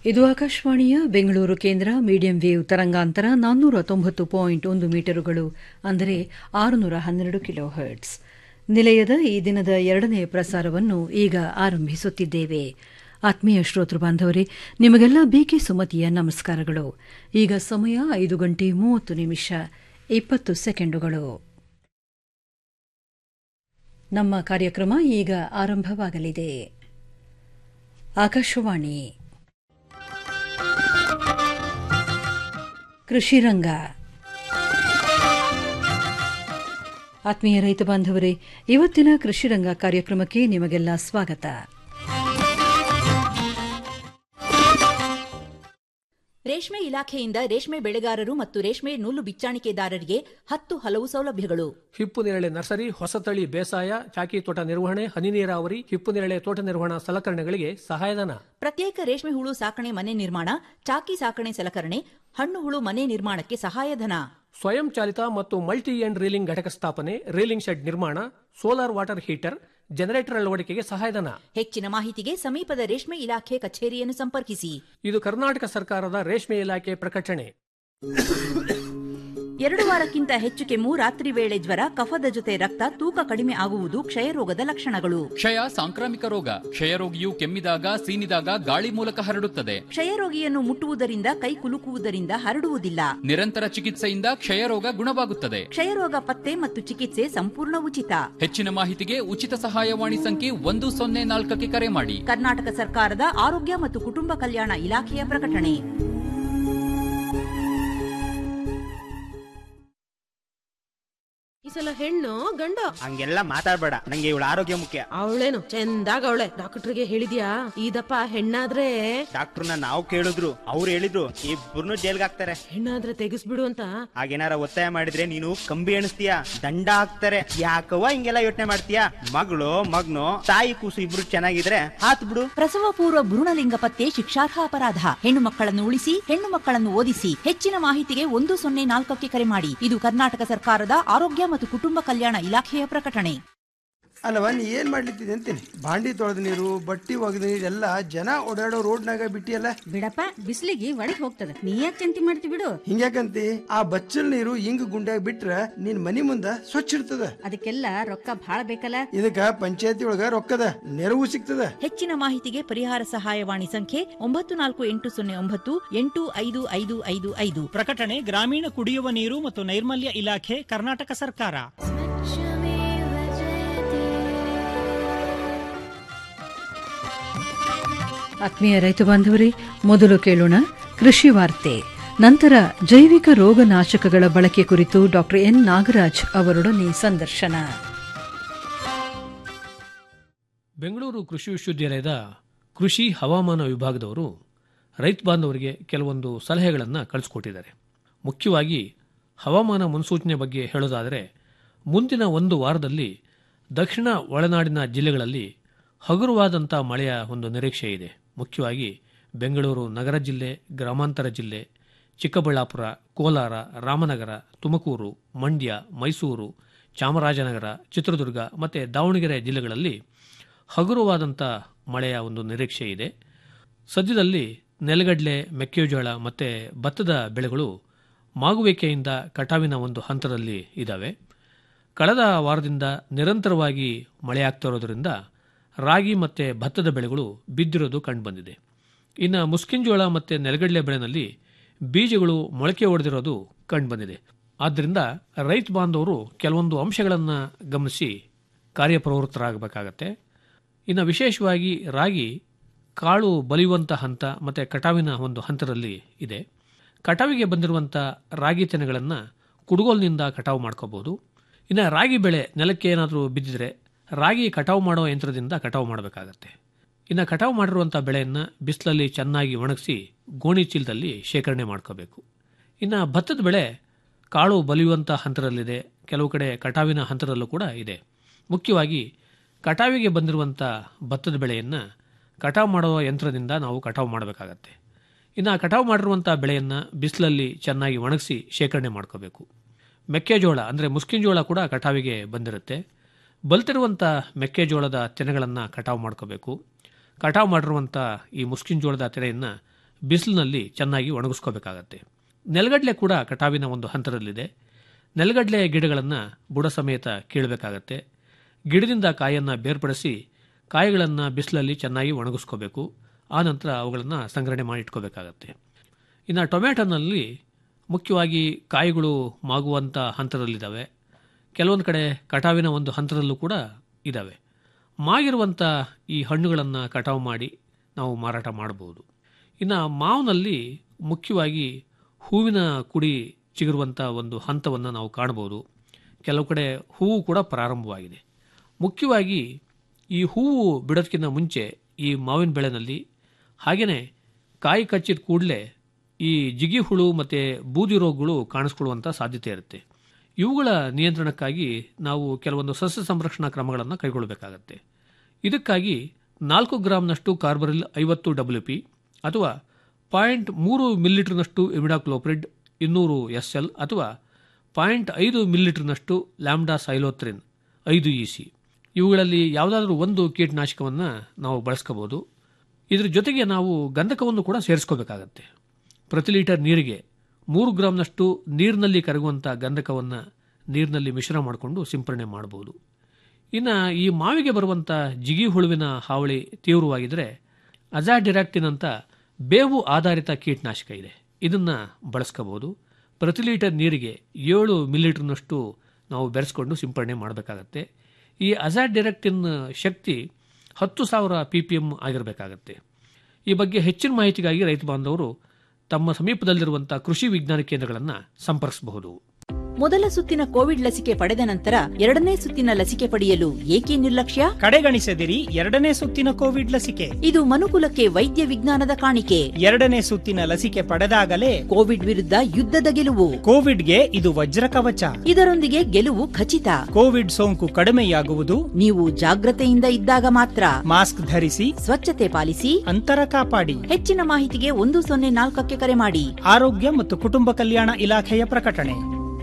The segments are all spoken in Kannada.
ಇದು ಆಕಾಶವಾಣಿಯ ಬೆಂಗಳೂರು ಕೇಂದ್ರ ಮೀಡಿಯಂ ವೇವ್ ತರಂಗಾಂತರ ನಾನ್ನೂರ ತೊಂಬತ್ತು ಪಾಯಿಂಟ್ ಒಂದು ಮೀಟರುಗಳು ಅಂದರೆ ಆರುನೂರ ಹನ್ನೆರಡು ಕಿಲೋ ಹರ್ಟ್ಸ್ ನಿಲಯದ ಈ ದಿನದ ಎರಡನೇ ಪ್ರಸಾರವನ್ನು ಈಗ ಆರಂಭಿಸುತ್ತಿದ್ದೇವೆ ಆತ್ಮೀಯ ಶ್ರೋತೃ ಬಾಂಧವರೇ ನಿಮಗೆಲ್ಲ ಬಿಕೆ ಸುಮತಿಯ ನಮಸ್ಕಾರಗಳು ಈಗ ಸಮಯ ಐದು ಗಂಟೆ ಮೂವತ್ತು ನಿಮಿಷ ಇಪ್ಪತ್ತು ಸೆಕೆಂಡುಗಳು ನಮ್ಮ ಕಾರ್ಯಕ್ರಮ ಈಗ ಆರಂಭವಾಗಲಿದೆ ಆಕಾಶವಾಣಿ ಕೃಷಿ ರಂಗ ಆತ್ಮೀಯ ರೈತ ಬಾಂಧವರೇ ಇವತ್ತಿನ ಕೃಷಿ ರಂಗ ಕಾರ್ಯಕ್ರಮಕ್ಕೆ ನಿಮಗೆಲ್ಲ ಸ್ವಾಗತ ರೇಷ್ಮೆ ಇಲಾಖೆಯಿಂದ ರೇಷ್ಮೆ ಬೆಳೆಗಾರರು ಮತ್ತು ರೇಷ್ಮೆ ನೂಲು ಬಿಚ್ಚಾಣಿಕೆದಾರರಿಗೆ ಹತ್ತು ಹಲವು ಸೌಲಭ್ಯಗಳು ಹಿಪ್ಪು ನೇರಳೆ ನರ್ಸರಿ ಹೊಸತಳಿ ಬೇಸಾಯ ಚಾಕಿ ತೋಟ ನಿರ್ವಹಣೆ ಹನಿ ನೀರಾವರಿ ಹಿಪ್ಪು ನೇರಳೆ ತೋಟ ನಿರ್ವಹಣಾ ಸಲಕರಣೆಗಳಿಗೆ ಸಹಾಯಧನ ಪ್ರತ್ಯೇಕ ರೇಷ್ಮೆ ಹುಳು ಸಾಕಣೆ ಮನೆ ನಿರ್ಮಾಣ ಚಾಕಿ ಸಾಕಣೆ ಸಲಕರಣೆ ಹಣ್ಣು ಹುಳು ಮನೆ ನಿರ್ಮಾಣಕ್ಕೆ ಸಹಾಯಧನ ಸ್ವಯಂ ಚಾಲಿತ ಮತ್ತು ಮಲ್ಟಿ ಎಂಡ್ ರೀಲಿಂಗ್ ಘಟಕ ಸ್ಥಾಪನೆ ರೀಲಿಂಗ್ ಶೆಡ್ ನಿರ್ಮಾಣ ಸೋಲಾರ್ ವಾಟರ್ ಹೀಟರ್ ಜನರೇಟರ್ ಅಳವಡಿಕೆಗೆ ಸಹಾಯಧನ ಹೆಚ್ಚಿನ ಮಾಹಿತಿಗೆ ಸಮೀಪದ ರೇಷ್ಮೆ ಇಲಾಖೆ ಕಚೇರಿಯನ್ನು ಸಂಪರ್ಕಿಸಿ ಇದು ಕರ್ನಾಟಕ ಸರ್ಕಾರದ ರೇಷ್ಮೆ ಇಲಾಖೆ ಪ್ರಕಟಣೆ ಎರಡು ವಾರಕ್ಕಿಂತ ಹೆಚ್ಚು ಕೆಮ್ಮು ರಾತ್ರಿ ವೇಳೆ ಜ್ವರ ಕಫದ ಜೊತೆ ರಕ್ತ ತೂಕ ಕಡಿಮೆ ಆಗುವುದು ಕ್ಷಯರೋಗದ ಲಕ್ಷಣಗಳು ಕ್ಷಯ ಸಾಂಕ್ರಾಮಿಕ ರೋಗ ಕ್ಷಯರೋಗಿಯು ಕೆಮ್ಮಿದಾಗ ಸೀನಿದಾಗ ಗಾಳಿ ಮೂಲಕ ಹರಡುತ್ತದೆ ಕ್ಷಯರೋಗಿಯನ್ನು ಮುಟ್ಟುವುದರಿಂದ ಕೈ ಕುಲುಕುವುದರಿಂದ ಹರಡುವುದಿಲ್ಲ ನಿರಂತರ ಚಿಕಿತ್ಸೆಯಿಂದ ಕ್ಷಯರೋಗ ಗುಣವಾಗುತ್ತದೆ ಕ್ಷಯರೋಗ ಪತ್ತೆ ಮತ್ತು ಚಿಕಿತ್ಸೆ ಸಂಪೂರ್ಣ ಉಚಿತ ಹೆಚ್ಚಿನ ಮಾಹಿತಿಗೆ ಉಚಿತ ಸಹಾಯವಾಣಿ ಸಂಖ್ಯೆ ಒಂದು ಸೊನ್ನೆ ನಾಲ್ಕಕ್ಕೆ ಕರೆ ಮಾಡಿ ಕರ್ನಾಟಕ ಸರ್ಕಾರದ ಆರೋಗ್ಯ ಮತ್ತು ಕುಟುಂಬ ಕಲ್ಯಾಣ ಇಲಾಖೆಯ ಪ್ರಕಟಣೆ ಈ ಸಲ ಹೆಣ್ಣು ಗಂಡು ಹಂಗೆಲ್ಲ ಮಾತಾಡ್ಬೇಡ ನಂಗೆ ಇವಳ ಆರೋಗ್ಯ ಮುಖ್ಯ ಅವಳೇನು ಚಂದಾಗ ಅವಳೆ ಡಾಕ್ಟರ್ಗೆ ಹೇಳಿದ್ಯಾ ಇದಪ್ಪ ಹೆಣ್ಣಾದ್ರೆ ಡಾಕ್ಟರ್ನ ನಾವು ಕೇಳಿದ್ರು ಅವ್ರು ಹೇಳಿದ್ರು ಇಬ್ಬರನ್ನು ಜೈಲ್ಗೆ ಹಾಕ್ತಾರೆ ಹೆಣ್ಣಾದ್ರೆ ತೆಗಿಸ್ಬಿಡು ಅಂತ ಹಾಗೇನಾರ ಒತ್ತಾಯ ಮಾಡಿದ್ರೆ ನೀನು ಕಂಬಿ ಎಣಿಸ್ತೀಯ ದಂಡ ಹಾಕ್ತಾರೆ ಯಾಕವ್ವ ಹಿಂಗೆಲ್ಲ ಯೋಚನೆ ಮಾಡ್ತೀಯ ಮಗಳು ಮಗ್ನು ತಾಯಿ ಕೂಸು ಇಬ್ರು ಚೆನ್ನಾಗಿದ್ರೆ ಹಾತ್ ಬಿಡು ಪ್ರಸವ ಪೂರ್ವ ಭ್ರೂಣಲಿಂಗ ಪತ್ತೆ ಶಿಕ್ಷಾರ್ಹ ಅಪರಾಧ ಹೆಣ್ಣು ಮಕ್ಕಳನ್ನು ಉಳಿಸಿ ಹೆಣ್ಣು ಮಕ್ಕಳನ್ನು ಓದಿಸಿ ಹೆಚ್ಚಿನ ಮಾಹಿತಿಗೆ ಒಂದು ಸೊನ್ನೆ ನಾಲ್ಕಕ್ಕೆ ಕರೆ ಮಾಡಿ ಇದು ಕರ್ನಾಟಕ ಸರ್ಕಾರದ ಆರೋಗ್ಯ ಮತ್ತು ಕುಟುಂಬ ಕಲ್ಯಾಣ ಇಲಾಖೆಯ ಪ್ರಕಟಣೆ ಅಲ್ಲವ ನೀ ಏನ್ ಮಾಡ್ಲಿತ್ತಿದೆ ಅಂತೀನಿ ಬಾಂಡಿ ತೊಳೆದ ನೀರು ಬಟ್ಟಿ ಒಗೆದ ನೀರು ಎಲ್ಲ ಜನ ಓಡಾಡೋ ರೋಡ್ನಾಗ ಬಿಟ್ಟಿಯಲ್ಲ ಬಿಡಪ್ಪ ಬಿಸಿಲಿಗೆ ಒಳಗ್ ಹೋಗ್ತದ ನೀ ಯಾಕೆ ಚಿಂತೆ ಮಾಡ್ತಿ ಬಿಡು ಹಿಂಗ್ಯಾಕಂತಿ ಆ ಬಚ್ಚಲ್ ನೀರು ಹಿಂಗ್ ಗುಂಡ್ಯಾಗ ಬಿಟ್ರ ನಿನ್ ಮನಿ ಮುಂದ ಸ್ವಚ್ಛ ಇರ್ತದ ಅದಕ್ಕೆಲ್ಲ ರೊಕ್ಕ ಭಾಳ ಬೇಕಲ್ಲ ಇದಕ್ಕ ಪಂಚಾಯತಿ ಒಳಗ ರೊಕ್ಕದ ನೆರವು ಸಿಗ್ತದ ಹೆಚ್ಚಿನ ಮಾಹಿತಿಗೆ ಪರಿಹಾರ ಸಹಾಯವಾಣಿ ಸಂಖ್ಯೆ ಒಂಬತ್ತು ನಾಲ್ಕು ಎಂಟು ಸೊನ್ನೆ ಒಂಬತ್ತು ಎಂಟು ಐದು ಐದು ಐದು ಐದು ಪ್ರಕಟಣೆ ಗ್ರಾಮೀಣ ಕುಡಿಯುವ ನೀರು ಮತ್ತು ನೈರ್ಮಲ್ಯ ಇಲಾಖೆ ಕರ್ನಾಟಕ ಸರ್ಕಾರ ಆತ್ಮೀಯ ರೈತ ಬಾಂಧವರೇ ಮೊದಲು ಕೇಳೋಣ ಕೃಷಿ ವಾರ್ತೆ ನಂತರ ಜೈವಿಕ ರೋಗನಾಶಕಗಳ ಬಳಕೆ ಕುರಿತು ಡಾಕ್ಟರ್ ಎನ್ ನಾಗರಾಜ್ ಅವರೊಡನೆ ಸಂದರ್ಶನ ಬೆಂಗಳೂರು ಕೃಷಿ ವಿಶ್ವವಿದ್ಯಾಲಯದ ಕೃಷಿ ಹವಾಮಾನ ವಿಭಾಗದವರು ರೈತ ಬಾಂಧವರಿಗೆ ಕೆಲವೊಂದು ಸಲಹೆಗಳನ್ನು ಕಳಿಸ್ಕೊಟ್ಟಿದ್ದಾರೆ ಮುಖ್ಯವಾಗಿ ಹವಾಮಾನ ಮುನ್ಸೂಚನೆ ಬಗ್ಗೆ ಹೇಳೋದಾದರೆ ಮುಂದಿನ ಒಂದು ವಾರದಲ್ಲಿ ದಕ್ಷಿಣ ಒಳನಾಡಿನ ಜಿಲ್ಲೆಗಳಲ್ಲಿ ಹಗುರವಾದಂಥ ಮಳೆಯ ಒಂದು ನಿರೀಕ್ಷೆ ಇದೆ ಮುಖ್ಯವಾಗಿ ಬೆಂಗಳೂರು ನಗರ ಜಿಲ್ಲೆ ಗ್ರಾಮಾಂತರ ಜಿಲ್ಲೆ ಚಿಕ್ಕಬಳ್ಳಾಪುರ ಕೋಲಾರ ರಾಮನಗರ ತುಮಕೂರು ಮಂಡ್ಯ ಮೈಸೂರು ಚಾಮರಾಜನಗರ ಚಿತ್ರದುರ್ಗ ಮತ್ತು ದಾವಣಗೆರೆ ಜಿಲ್ಲೆಗಳಲ್ಲಿ ಹಗುರವಾದಂಥ ಮಳೆಯ ಒಂದು ನಿರೀಕ್ಷೆ ಇದೆ ಸದ್ಯದಲ್ಲಿ ನೆಲಗಡಲೆ ಮೆಕ್ಕೆಜೋಳ ಮತ್ತು ಭತ್ತದ ಬೆಳೆಗಳು ಮಾಗುವಿಕೆಯಿಂದ ಕಟಾವಿನ ಒಂದು ಹಂತದಲ್ಲಿ ಇದ್ದಾವೆ ಕಳೆದ ವಾರದಿಂದ ನಿರಂತರವಾಗಿ ಮಳೆಯಾಗ್ತಿರೋದ್ರಿಂದ ರಾಗಿ ಮತ್ತು ಭತ್ತದ ಬೆಳೆಗಳು ಬಿದ್ದಿರೋದು ಕಂಡುಬಂದಿದೆ ಇನ್ನು ಮುಸ್ಕಿಂಜೋಳ ಮತ್ತು ನೆಲಗಡಲೆ ಬೆಳೆನಲ್ಲಿ ಬೀಜಗಳು ಮೊಳಕೆ ಹೊಡೆದಿರೋದು ಕಂಡುಬಂದಿದೆ ಆದ್ದರಿಂದ ರೈತ ಬಾಂಧವರು ಕೆಲವೊಂದು ಅಂಶಗಳನ್ನು ಗಮನಿಸಿ ಕಾರ್ಯಪ್ರವೃತ್ತರಾಗಬೇಕಾಗತ್ತೆ ಇನ್ನು ವಿಶೇಷವಾಗಿ ರಾಗಿ ಕಾಳು ಬಲಿಯುವಂಥ ಹಂತ ಮತ್ತು ಕಟಾವಿನ ಒಂದು ಹಂತದಲ್ಲಿ ಇದೆ ಕಟಾವಿಗೆ ಬಂದಿರುವಂಥ ರಾಗಿ ತೆನೆಗಳನ್ನು ಕುಡುಗೋಲಿನಿಂದ ಕಟಾವು ಮಾಡ್ಕೋಬಹುದು ಇನ್ನು ರಾಗಿ ಬೆಳೆ ನೆಲಕ್ಕೆ ಏನಾದರೂ ಬಿದ್ದಿದ್ರೆ ರಾಗಿ ಕಟಾವು ಮಾಡೋ ಯಂತ್ರದಿಂದ ಕಟಾವು ಮಾಡಬೇಕಾಗತ್ತೆ ಇನ್ನು ಕಟಾವು ಮಾಡಿರುವಂಥ ಬೆಳೆಯನ್ನು ಬಿಸಿಲಲ್ಲಿ ಚೆನ್ನಾಗಿ ಒಣಗಿಸಿ ಗೋಣಿ ಚೀಲದಲ್ಲಿ ಶೇಖರಣೆ ಮಾಡ್ಕೋಬೇಕು ಇನ್ನು ಭತ್ತದ ಬೆಳೆ ಕಾಳು ಬಲಿಯುವಂಥ ಹಂತದಲ್ಲಿದೆ ಕೆಲವು ಕಡೆ ಕಟಾವಿನ ಹಂತದಲ್ಲೂ ಕೂಡ ಇದೆ ಮುಖ್ಯವಾಗಿ ಕಟಾವಿಗೆ ಬಂದಿರುವಂಥ ಭತ್ತದ ಬೆಳೆಯನ್ನು ಕಟಾವು ಮಾಡುವ ಯಂತ್ರದಿಂದ ನಾವು ಕಟಾವು ಮಾಡಬೇಕಾಗತ್ತೆ ಇನ್ನು ಕಟಾವು ಮಾಡಿರುವಂಥ ಬೆಳೆಯನ್ನು ಬಿಸಿಲಲ್ಲಿ ಚೆನ್ನಾಗಿ ಒಣಗಿಸಿ ಶೇಖರಣೆ ಮಾಡ್ಕೋಬೇಕು ಮೆಕ್ಕೆಜೋಳ ಅಂದರೆ ಮುಸ್ಕಿಂಜೋಳ ಕೂಡ ಕಟಾವಿಗೆ ಬಂದಿರುತ್ತೆ ಬಲ್ತಿರುವಂಥ ಮೆಕ್ಕೆಜೋಳದ ತೆನೆಗಳನ್ನು ಕಟಾವು ಮಾಡ್ಕೋಬೇಕು ಕಟಾವು ಮಾಡಿರುವಂಥ ಈ ಮುಸ್ಕಿಂಜೋಳದ ತೆನೆಯನ್ನು ಬಿಸಿಲಿನಲ್ಲಿ ಚೆನ್ನಾಗಿ ಒಣಗಿಸ್ಕೋಬೇಕಾಗತ್ತೆ ನೆಲಗಡಲೆ ಕೂಡ ಕಟಾವಿನ ಒಂದು ಹಂತದಲ್ಲಿದೆ ನೆಲಗಡಲೆ ಗಿಡಗಳನ್ನು ಬುಡ ಸಮೇತ ಕೀಳಬೇಕಾಗತ್ತೆ ಗಿಡದಿಂದ ಕಾಯನ್ನು ಬೇರ್ಪಡಿಸಿ ಕಾಯಿಗಳನ್ನು ಬಿಸಿಲಲ್ಲಿ ಚೆನ್ನಾಗಿ ಒಣಗಿಸ್ಕೋಬೇಕು ಆನಂತರ ಅವುಗಳನ್ನು ಸಂಗ್ರಹಣೆ ಮಾಡಿ ಇಟ್ಕೋಬೇಕಾಗತ್ತೆ ಇನ್ನು ಟೊಮ್ಯಾಟೊನಲ್ಲಿ ಮುಖ್ಯವಾಗಿ ಕಾಯಿಗಳು ಮಾಗುವಂಥ ಹಂತದಲ್ಲಿದ್ದಾವೆ ಕೆಲವೊಂದು ಕಡೆ ಕಟಾವಿನ ಒಂದು ಹಂತದಲ್ಲೂ ಕೂಡ ಇದ್ದಾವೆ ಮಾಗಿರುವಂಥ ಈ ಹಣ್ಣುಗಳನ್ನು ಕಟಾವು ಮಾಡಿ ನಾವು ಮಾರಾಟ ಮಾಡಬಹುದು ಇನ್ನು ಮಾವಿನಲ್ಲಿ ಮುಖ್ಯವಾಗಿ ಹೂವಿನ ಕುಡಿ ಚಿಗುರುವಂಥ ಒಂದು ಹಂತವನ್ನು ನಾವು ಕಾಣಬಹುದು ಕೆಲವು ಕಡೆ ಹೂವು ಕೂಡ ಪ್ರಾರಂಭವಾಗಿದೆ ಮುಖ್ಯವಾಗಿ ಈ ಹೂವು ಬಿಡೋದಕ್ಕಿಂತ ಮುಂಚೆ ಈ ಮಾವಿನ ಬೆಳೆನಲ್ಲಿ ಹಾಗೆಯೇ ಕಾಯಿ ಕಚ್ಚಿದ ಕೂಡಲೇ ಈ ಜಿಗಿ ಹುಳು ಮತ್ತು ಬೂದಿ ರೋಗಗಳು ಕಾಣಿಸ್ಕೊಳ್ಳುವಂಥ ಸಾಧ್ಯತೆ ಇರುತ್ತೆ ಇವುಗಳ ನಿಯಂತ್ರಣಕ್ಕಾಗಿ ನಾವು ಕೆಲವೊಂದು ಸಸ್ಯ ಸಂರಕ್ಷಣಾ ಕ್ರಮಗಳನ್ನು ಕೈಗೊಳ್ಳಬೇಕಾಗತ್ತೆ ಇದಕ್ಕಾಗಿ ನಾಲ್ಕು ಗ್ರಾಂನಷ್ಟು ಕಾರ್ಬರಿಲ್ ಐವತ್ತು ಡಬ್ಲ್ಯೂ ಪಿ ಅಥವಾ ಪಾಯಿಂಟ್ ಮೂರು ಮಿಲಿಲೀಟರ್ನಷ್ಟು ಇಮಿಡಾಕ್ಲೋಪ್ರಿಡ್ ಇನ್ನೂರು ಎಸ್ ಎಲ್ ಅಥವಾ ಪಾಯಿಂಟ್ ಐದು ಮಿಲಿಲೀಟರ್ನಷ್ಟು ಲ್ಯಾಂಬ್ಡಾ ಸೈಲೋತ್ರಿನ್ ಐದು ಇ ಸಿ ಇವುಗಳಲ್ಲಿ ಯಾವುದಾದ್ರೂ ಒಂದು ಕೀಟನಾಶಕವನ್ನು ನಾವು ಬಳಸ್ಕೋಬೋದು ಇದ್ರ ಜೊತೆಗೆ ನಾವು ಗಂಧಕವನ್ನು ಕೂಡ ಸೇರಿಸ್ಕೋಬೇಕಾಗತ್ತೆ ಪ್ರತಿ ಲೀಟರ್ ನೀರಿಗೆ ಮೂರು ಗ್ರಾಂನಷ್ಟು ನೀರಿನಲ್ಲಿ ಕರಗುವಂಥ ಗಂಧಕವನ್ನು ನೀರಿನಲ್ಲಿ ಮಿಶ್ರಣ ಮಾಡಿಕೊಂಡು ಸಿಂಪರಣೆ ಮಾಡಬಹುದು ಇನ್ನು ಈ ಮಾವಿಗೆ ಬರುವಂಥ ಜಿಗಿ ಹುಳುವಿನ ಹಾವಳಿ ತೀವ್ರವಾಗಿದ್ದರೆ ಅಜಾಡಿರಾಕ್ಟಿನ್ ಅಂತ ಬೇವು ಆಧಾರಿತ ಕೀಟನಾಶಕ ಇದೆ ಇದನ್ನು ಬಳಸ್ಕೋಬಹುದು ಪ್ರತಿ ಲೀಟರ್ ನೀರಿಗೆ ಏಳು ಮಿಲಿಲೀಟರ್ನಷ್ಟು ನಾವು ಬೆರೆಸ್ಕೊಂಡು ಸಿಂಪರಣೆ ಮಾಡಬೇಕಾಗತ್ತೆ ಈ ಅಜಾಡಿರೆಕ್ಟಿನ್ ಶಕ್ತಿ ಹತ್ತು ಸಾವಿರ ಪಿ ಪಿ ಎಮ್ ಆಗಿರಬೇಕಾಗತ್ತೆ ಈ ಬಗ್ಗೆ ಹೆಚ್ಚಿನ ಮಾಹಿತಿಗಾಗಿ ರೈತ ಬಾಂಧವರು ತಮ್ಮ ಸಮೀಪದಲ್ಲಿರುವಂಥ ಕೃಷಿ ವಿಜ್ಞಾನ ಕೇಂದ್ರಗಳನ್ನು ಸಂಪರ್ಕಿಸಬಹುದು ಮೊದಲ ಸುತ್ತಿನ ಕೋವಿಡ್ ಲಸಿಕೆ ಪಡೆದ ನಂತರ ಎರಡನೇ ಸುತ್ತಿನ ಲಸಿಕೆ ಪಡೆಯಲು ಏಕೆ ನಿರ್ಲಕ್ಷ್ಯ ಕಡೆಗಣಿಸದಿರಿ ಎರಡನೇ ಸುತ್ತಿನ ಕೋವಿಡ್ ಲಸಿಕೆ ಇದು ಮನುಕುಲಕ್ಕೆ ವೈದ್ಯ ವಿಜ್ಞಾನದ ಕಾಣಿಕೆ ಎರಡನೇ ಸುತ್ತಿನ ಲಸಿಕೆ ಪಡೆದಾಗಲೇ ಕೋವಿಡ್ ವಿರುದ್ಧ ಯುದ್ಧದ ಗೆಲುವು ಕೋವಿಡ್ಗೆ ಇದು ವಜ್ರ ಕವಚ ಇದರೊಂದಿಗೆ ಗೆಲುವು ಖಚಿತ ಕೋವಿಡ್ ಸೋಂಕು ಕಡಿಮೆಯಾಗುವುದು ನೀವು ಜಾಗ್ರತೆಯಿಂದ ಇದ್ದಾಗ ಮಾತ್ರ ಮಾಸ್ಕ್ ಧರಿಸಿ ಸ್ವಚ್ಛತೆ ಪಾಲಿಸಿ ಅಂತರ ಕಾಪಾಡಿ ಹೆಚ್ಚಿನ ಮಾಹಿತಿಗೆ ಒಂದು ಸೊನ್ನೆ ನಾಲ್ಕಕ್ಕೆ ಕರೆ ಮಾಡಿ ಆರೋಗ್ಯ ಮತ್ತು ಕುಟುಂಬ ಕಲ್ಯಾಣ ಇಲಾಖೆಯ ಪ್ರಕಟಣೆ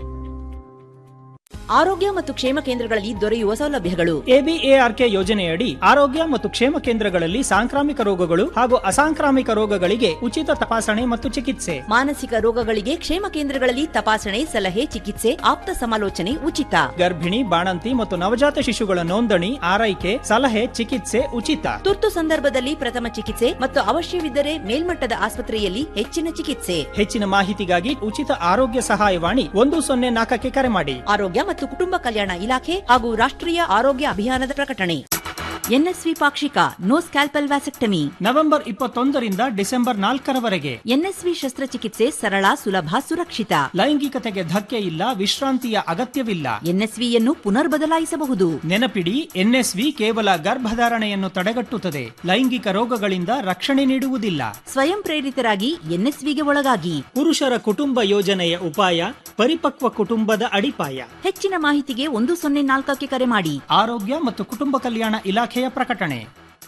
ಆರೋಗ್ಯ ಮತ್ತು ಕ್ಷೇಮ ಕೇಂದ್ರಗಳಲ್ಲಿ ದೊರೆಯುವ ಸೌಲಭ್ಯಗಳು ಎಬಿಎಆರ್ಕೆ ಯೋಜನೆಯಡಿ ಆರೋಗ್ಯ ಮತ್ತು ಕ್ಷೇಮ ಕೇಂದ್ರಗಳಲ್ಲಿ ಸಾಂಕ್ರಾಮಿಕ ರೋಗಗಳು ಹಾಗೂ ಅಸಾಂಕ್ರಾಮಿಕ ರೋಗಗಳಿಗೆ ಉಚಿತ ತಪಾಸಣೆ ಮತ್ತು ಚಿಕಿತ್ಸೆ ಮಾನಸಿಕ ರೋಗಗಳಿಗೆ ಕ್ಷೇಮ ಕೇಂದ್ರಗಳಲ್ಲಿ ತಪಾಸಣೆ ಸಲಹೆ ಚಿಕಿತ್ಸೆ ಆಪ್ತ ಸಮಾಲೋಚನೆ ಉಚಿತ ಗರ್ಭಿಣಿ ಬಾಣಂತಿ ಮತ್ತು ನವಜಾತ ಶಿಶುಗಳ ನೋಂದಣಿ ಆರೈಕೆ ಸಲಹೆ ಚಿಕಿತ್ಸೆ ಉಚಿತ ತುರ್ತು ಸಂದರ್ಭದಲ್ಲಿ ಪ್ರಥಮ ಚಿಕಿತ್ಸೆ ಮತ್ತು ಅವಶ್ಯವಿದ್ದರೆ ಮೇಲ್ಮಟ್ಟದ ಆಸ್ಪತ್ರೆಯಲ್ಲಿ ಹೆಚ್ಚಿನ ಚಿಕಿತ್ಸೆ ಹೆಚ್ಚಿನ ಮಾಹಿತಿಗಾಗಿ ಉಚಿತ ಆರೋಗ್ಯ ಸಹಾಯವಾಣಿ ಒಂದು ಸೊನ್ನೆ ನಾಲ್ಕಕ್ಕೆ ಕರೆ ಮಾಡಿ ಆರೋಗ್ಯ ಮತ್ತು ಕುಟುಂಬ ಕಲ್ಯಾಣ ಇಲಾಖೆ ಹಾಗೂ ರಾಷ್ಟ್ರೀಯ ಆರೋಗ್ಯ ಅಭಿಯಾನದ ಪ್ರಕಟಣೆ ಎನ್ಎಸ್ವಿ ಪಾಕ್ಷಿಕ ನೋ ಸ್ಕ್ಯಾಲ್ಪಲ್ ವ್ಯಾಸೆಕ್ಟಮಿ ನವೆಂಬರ್ ಇಪ್ಪತ್ತೊಂದರಿಂದ ಡಿಸೆಂಬರ್ ನಾಲ್ಕರವರೆಗೆ ಎನ್ಎಸ್ವಿ ಶಸ್ತ್ರಚಿಕಿತ್ಸೆ ಸರಳ ಸುಲಭ ಸುರಕ್ಷಿತ ಲೈಂಗಿಕತೆಗೆ ಧಕ್ಕೆ ಇಲ್ಲ ವಿಶ್ರಾಂತಿಯ ಅಗತ್ಯವಿಲ್ಲ ಎನ್ಎಸ್ವಿಯನ್ನು ಪುನರ್ ಬದಲಾಯಿಸಬಹುದು ನೆನಪಿಡಿ ಎನ್ಎಸ್ವಿ ಕೇವಲ ಗರ್ಭಧಾರಣೆಯನ್ನು ತಡೆಗಟ್ಟುತ್ತದೆ ಲೈಂಗಿಕ ರೋಗಗಳಿಂದ ರಕ್ಷಣೆ ನೀಡುವುದಿಲ್ಲ ಸ್ವಯಂ ಪ್ರೇರಿತರಾಗಿ ಎನ್ಎಸ್ವಿಗೆ ಒಳಗಾಗಿ ಪುರುಷರ ಕುಟುಂಬ ಯೋಜನೆಯ ಉಪಾಯ ಪರಿಪಕ್ವ ಕುಟುಂಬದ ಅಡಿಪಾಯ ಹೆಚ್ಚಿನ ಮಾಹಿತಿಗೆ ಒಂದು ಸೊನ್ನೆ ನಾಲ್ಕಕ್ಕೆ ಕರೆ ಮಾಡಿ ಆರೋಗ್ಯ ಮತ್ತು ಕುಟುಂಬ ಕಲ್ಯಾಣ ಇಲಾಖೆಯ ಪ್ರಕಟಣೆ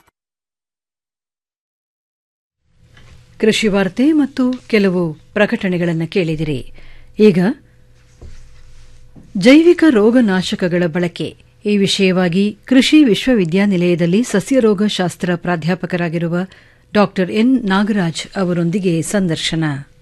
ಕೃಷಿ ವಾರ್ತೆ ಮತ್ತು ಕೆಲವು ಪ್ರಕಟಣೆಗಳನ್ನು ಕೇಳಿದಿರಿ ಈಗ ಜೈವಿಕ ರೋಗನಾಶಕಗಳ ಬಳಕೆ ಈ ವಿಷಯವಾಗಿ ಕೃಷಿ ವಿಶ್ವವಿದ್ಯಾನಿಲಯದಲ್ಲಿ ಸಸ್ಯರೋಗ ಶಾಸ್ತ್ರ ಪ್ರಾಧ್ಯಾಪಕರಾಗಿರುವ ಡಾ ಎನ್ ನಾಗರಾಜ್ ಅವರೊಂದಿಗೆ ಸಂದರ್ಶನ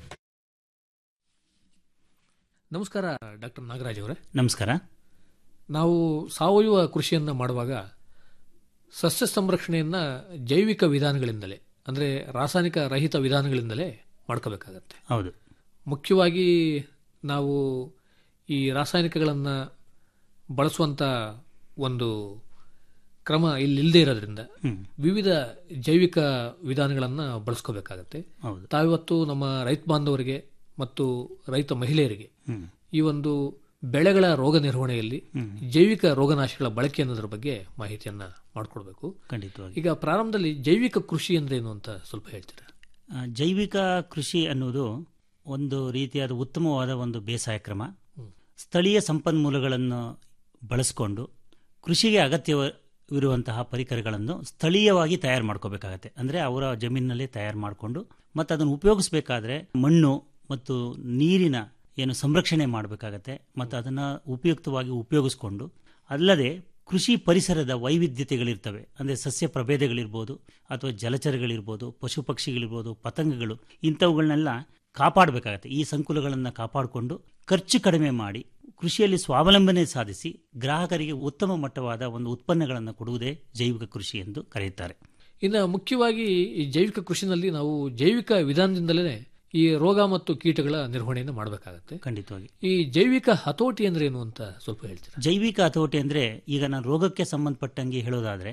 ನಮಸ್ಕಾರ ಡಾಕ್ಟರ್ ನಾಗರಾಜ್ ಅವರೇ ನಮಸ್ಕಾರ ನಾವು ಸಾವಯವ ಕೃಷಿಯನ್ನು ಮಾಡುವಾಗ ಸಸ್ಯ ಸಂರಕ್ಷಣೆಯನ್ನು ಜೈವಿಕ ವಿಧಾನಗಳಿಂದಲೇ ಅಂದರೆ ರಾಸಾಯನಿಕ ರಹಿತ ವಿಧಾನಗಳಿಂದಲೇ ಮಾಡ್ಕೋಬೇಕಾಗತ್ತೆ ಹೌದು ಮುಖ್ಯವಾಗಿ ನಾವು ಈ ರಾಸಾಯನಿಕಗಳನ್ನು ಬಳಸುವಂಥ ಒಂದು ಕ್ರಮ ಇಲ್ಲಿ ಇಲ್ಲದೆ ಇರೋದ್ರಿಂದ ವಿವಿಧ ಜೈವಿಕ ವಿಧಾನಗಳನ್ನು ಬಳಸ್ಕೋಬೇಕಾಗತ್ತೆ ಹೌದು. ತಾವಿವತ್ತು ನಮ್ಮ ರೈತ ಬಾಂಧವರಿಗೆ ಮತ್ತು ರೈತ ಮಹಿಳೆಯರಿಗೆ ಹ್ಮ್. ಈ ಒಂದು ಬೆಳೆಗಳ ರೋಗ ನಿರ್ವಹಣೆಯಲ್ಲಿ ಜೈವಿಕ ರೋಗನಾಶಕಗಳ ಬಳಕೆ ಅನ್ನೋದ್ರ ಬಗ್ಗೆ ಮಾಹಿತಿಯನ್ನ ಮಾಡಿಕೊಡ್ಬೇಕು ಖಂಡಿತವಾಗಿ ಈಗ ಪ್ರಾರಂಭದಲ್ಲಿ ಜೈವಿಕ ಕೃಷಿ ಅಂದ್ರೆ ಏನು ಅಂತ ಸ್ವಲ್ಪ ಹೇಳ್ತೀರಾ ಆ, ಜೈವಿಕ ಕೃಷಿ ಅನ್ನೋದು ಒಂದು ರೀತಿಯಾದ ಉತ್ತಮವಾದ ಒಂದು ಬೇಸಾಯ ಕ್ರಮ ಸ್ಥಳೀಯ ಸಂಪನ್ಮೂಲಗಳನ್ನು ಬಳಸಿಕೊಂಡು ಕೃಷಿಗೆ ಅಗತ್ಯವಿರುವಂತಹ ಪರಿಕರಗಳನ್ನು ಸ್ಥಳೀಯವಾಗಿ ತಯಾರು ಮಾಡ್ಕೋಬೇಕಾಗತ್ತೆ ಅಂದರೆ ಅವರ ಜಮೀನಿನಲ್ಲೇ ತಯಾರು ಮಾಡಿಕೊಂಡು ಮತ್ತು ಅದನ್ನು ಉಪಯೋಗಿಸ್ಬೇಕಾದ್ರೆ ಮಣ್ಣು ಮತ್ತು ನೀರಿನ ಏನು ಸಂರಕ್ಷಣೆ ಮಾಡಬೇಕಾಗತ್ತೆ ಮತ್ತು ಅದನ್ನು ಉಪಯುಕ್ತವಾಗಿ ಉಪಯೋಗಿಸ್ಕೊಂಡು ಅಲ್ಲದೆ ಕೃಷಿ ಪರಿಸರದ ವೈವಿಧ್ಯತೆಗಳಿರ್ತವೆ ಅಂದರೆ ಸಸ್ಯ ಪ್ರಭೇದಗಳಿರ್ಬೋದು ಅಥವಾ ಜಲಚರಗಳಿರ್ಬೋದು ಪಶು ಪಕ್ಷಿಗಳಿರ್ಬೋದು ಪತಂಗಗಳು ಇಂಥವುಗಳನ್ನೆಲ್ಲ ಕಾಪಾಡಬೇಕಾಗತ್ತೆ ಈ ಸಂಕುಲಗಳನ್ನು ಕಾಪಾಡಿಕೊಂಡು ಖರ್ಚು ಕಡಿಮೆ ಮಾಡಿ ಕೃಷಿಯಲ್ಲಿ ಸ್ವಾವಲಂಬನೆ ಸಾಧಿಸಿ ಗ್ರಾಹಕರಿಗೆ ಉತ್ತಮ ಮಟ್ಟವಾದ ಒಂದು ಉತ್ಪನ್ನಗಳನ್ನು ಕೊಡುವುದೇ ಜೈವಿಕ ಕೃಷಿ ಎಂದು ಕರೆಯುತ್ತಾರೆ ಇನ್ನು ಮುಖ್ಯವಾಗಿ ಈ ಜೈವಿಕ ಕೃಷಿನಲ್ಲಿ ನಾವು ಜೈವಿಕ ವಿಧಾನದಿಂದಲೇ ಈ ರೋಗ ಮತ್ತು ಕೀಟಗಳ ನಿರ್ವಹಣೆಯನ್ನು ಮಾಡಬೇಕಾಗತ್ತೆ ಖಂಡಿತವಾಗಿ ಈ ಜೈವಿಕ ಹತೋಟಿ ಅಂದ್ರೆ ಏನು ಅಂತ ಸ್ವಲ್ಪ ಹೇಳ್ತೀರಾ ಜೈವಿಕ ಹತೋಟಿ ಅಂದರೆ ಈಗ ನಾನು ರೋಗಕ್ಕೆ ಸಂಬಂಧಪಟ್ಟಂಗೆ ಹೇಳೋದಾದರೆ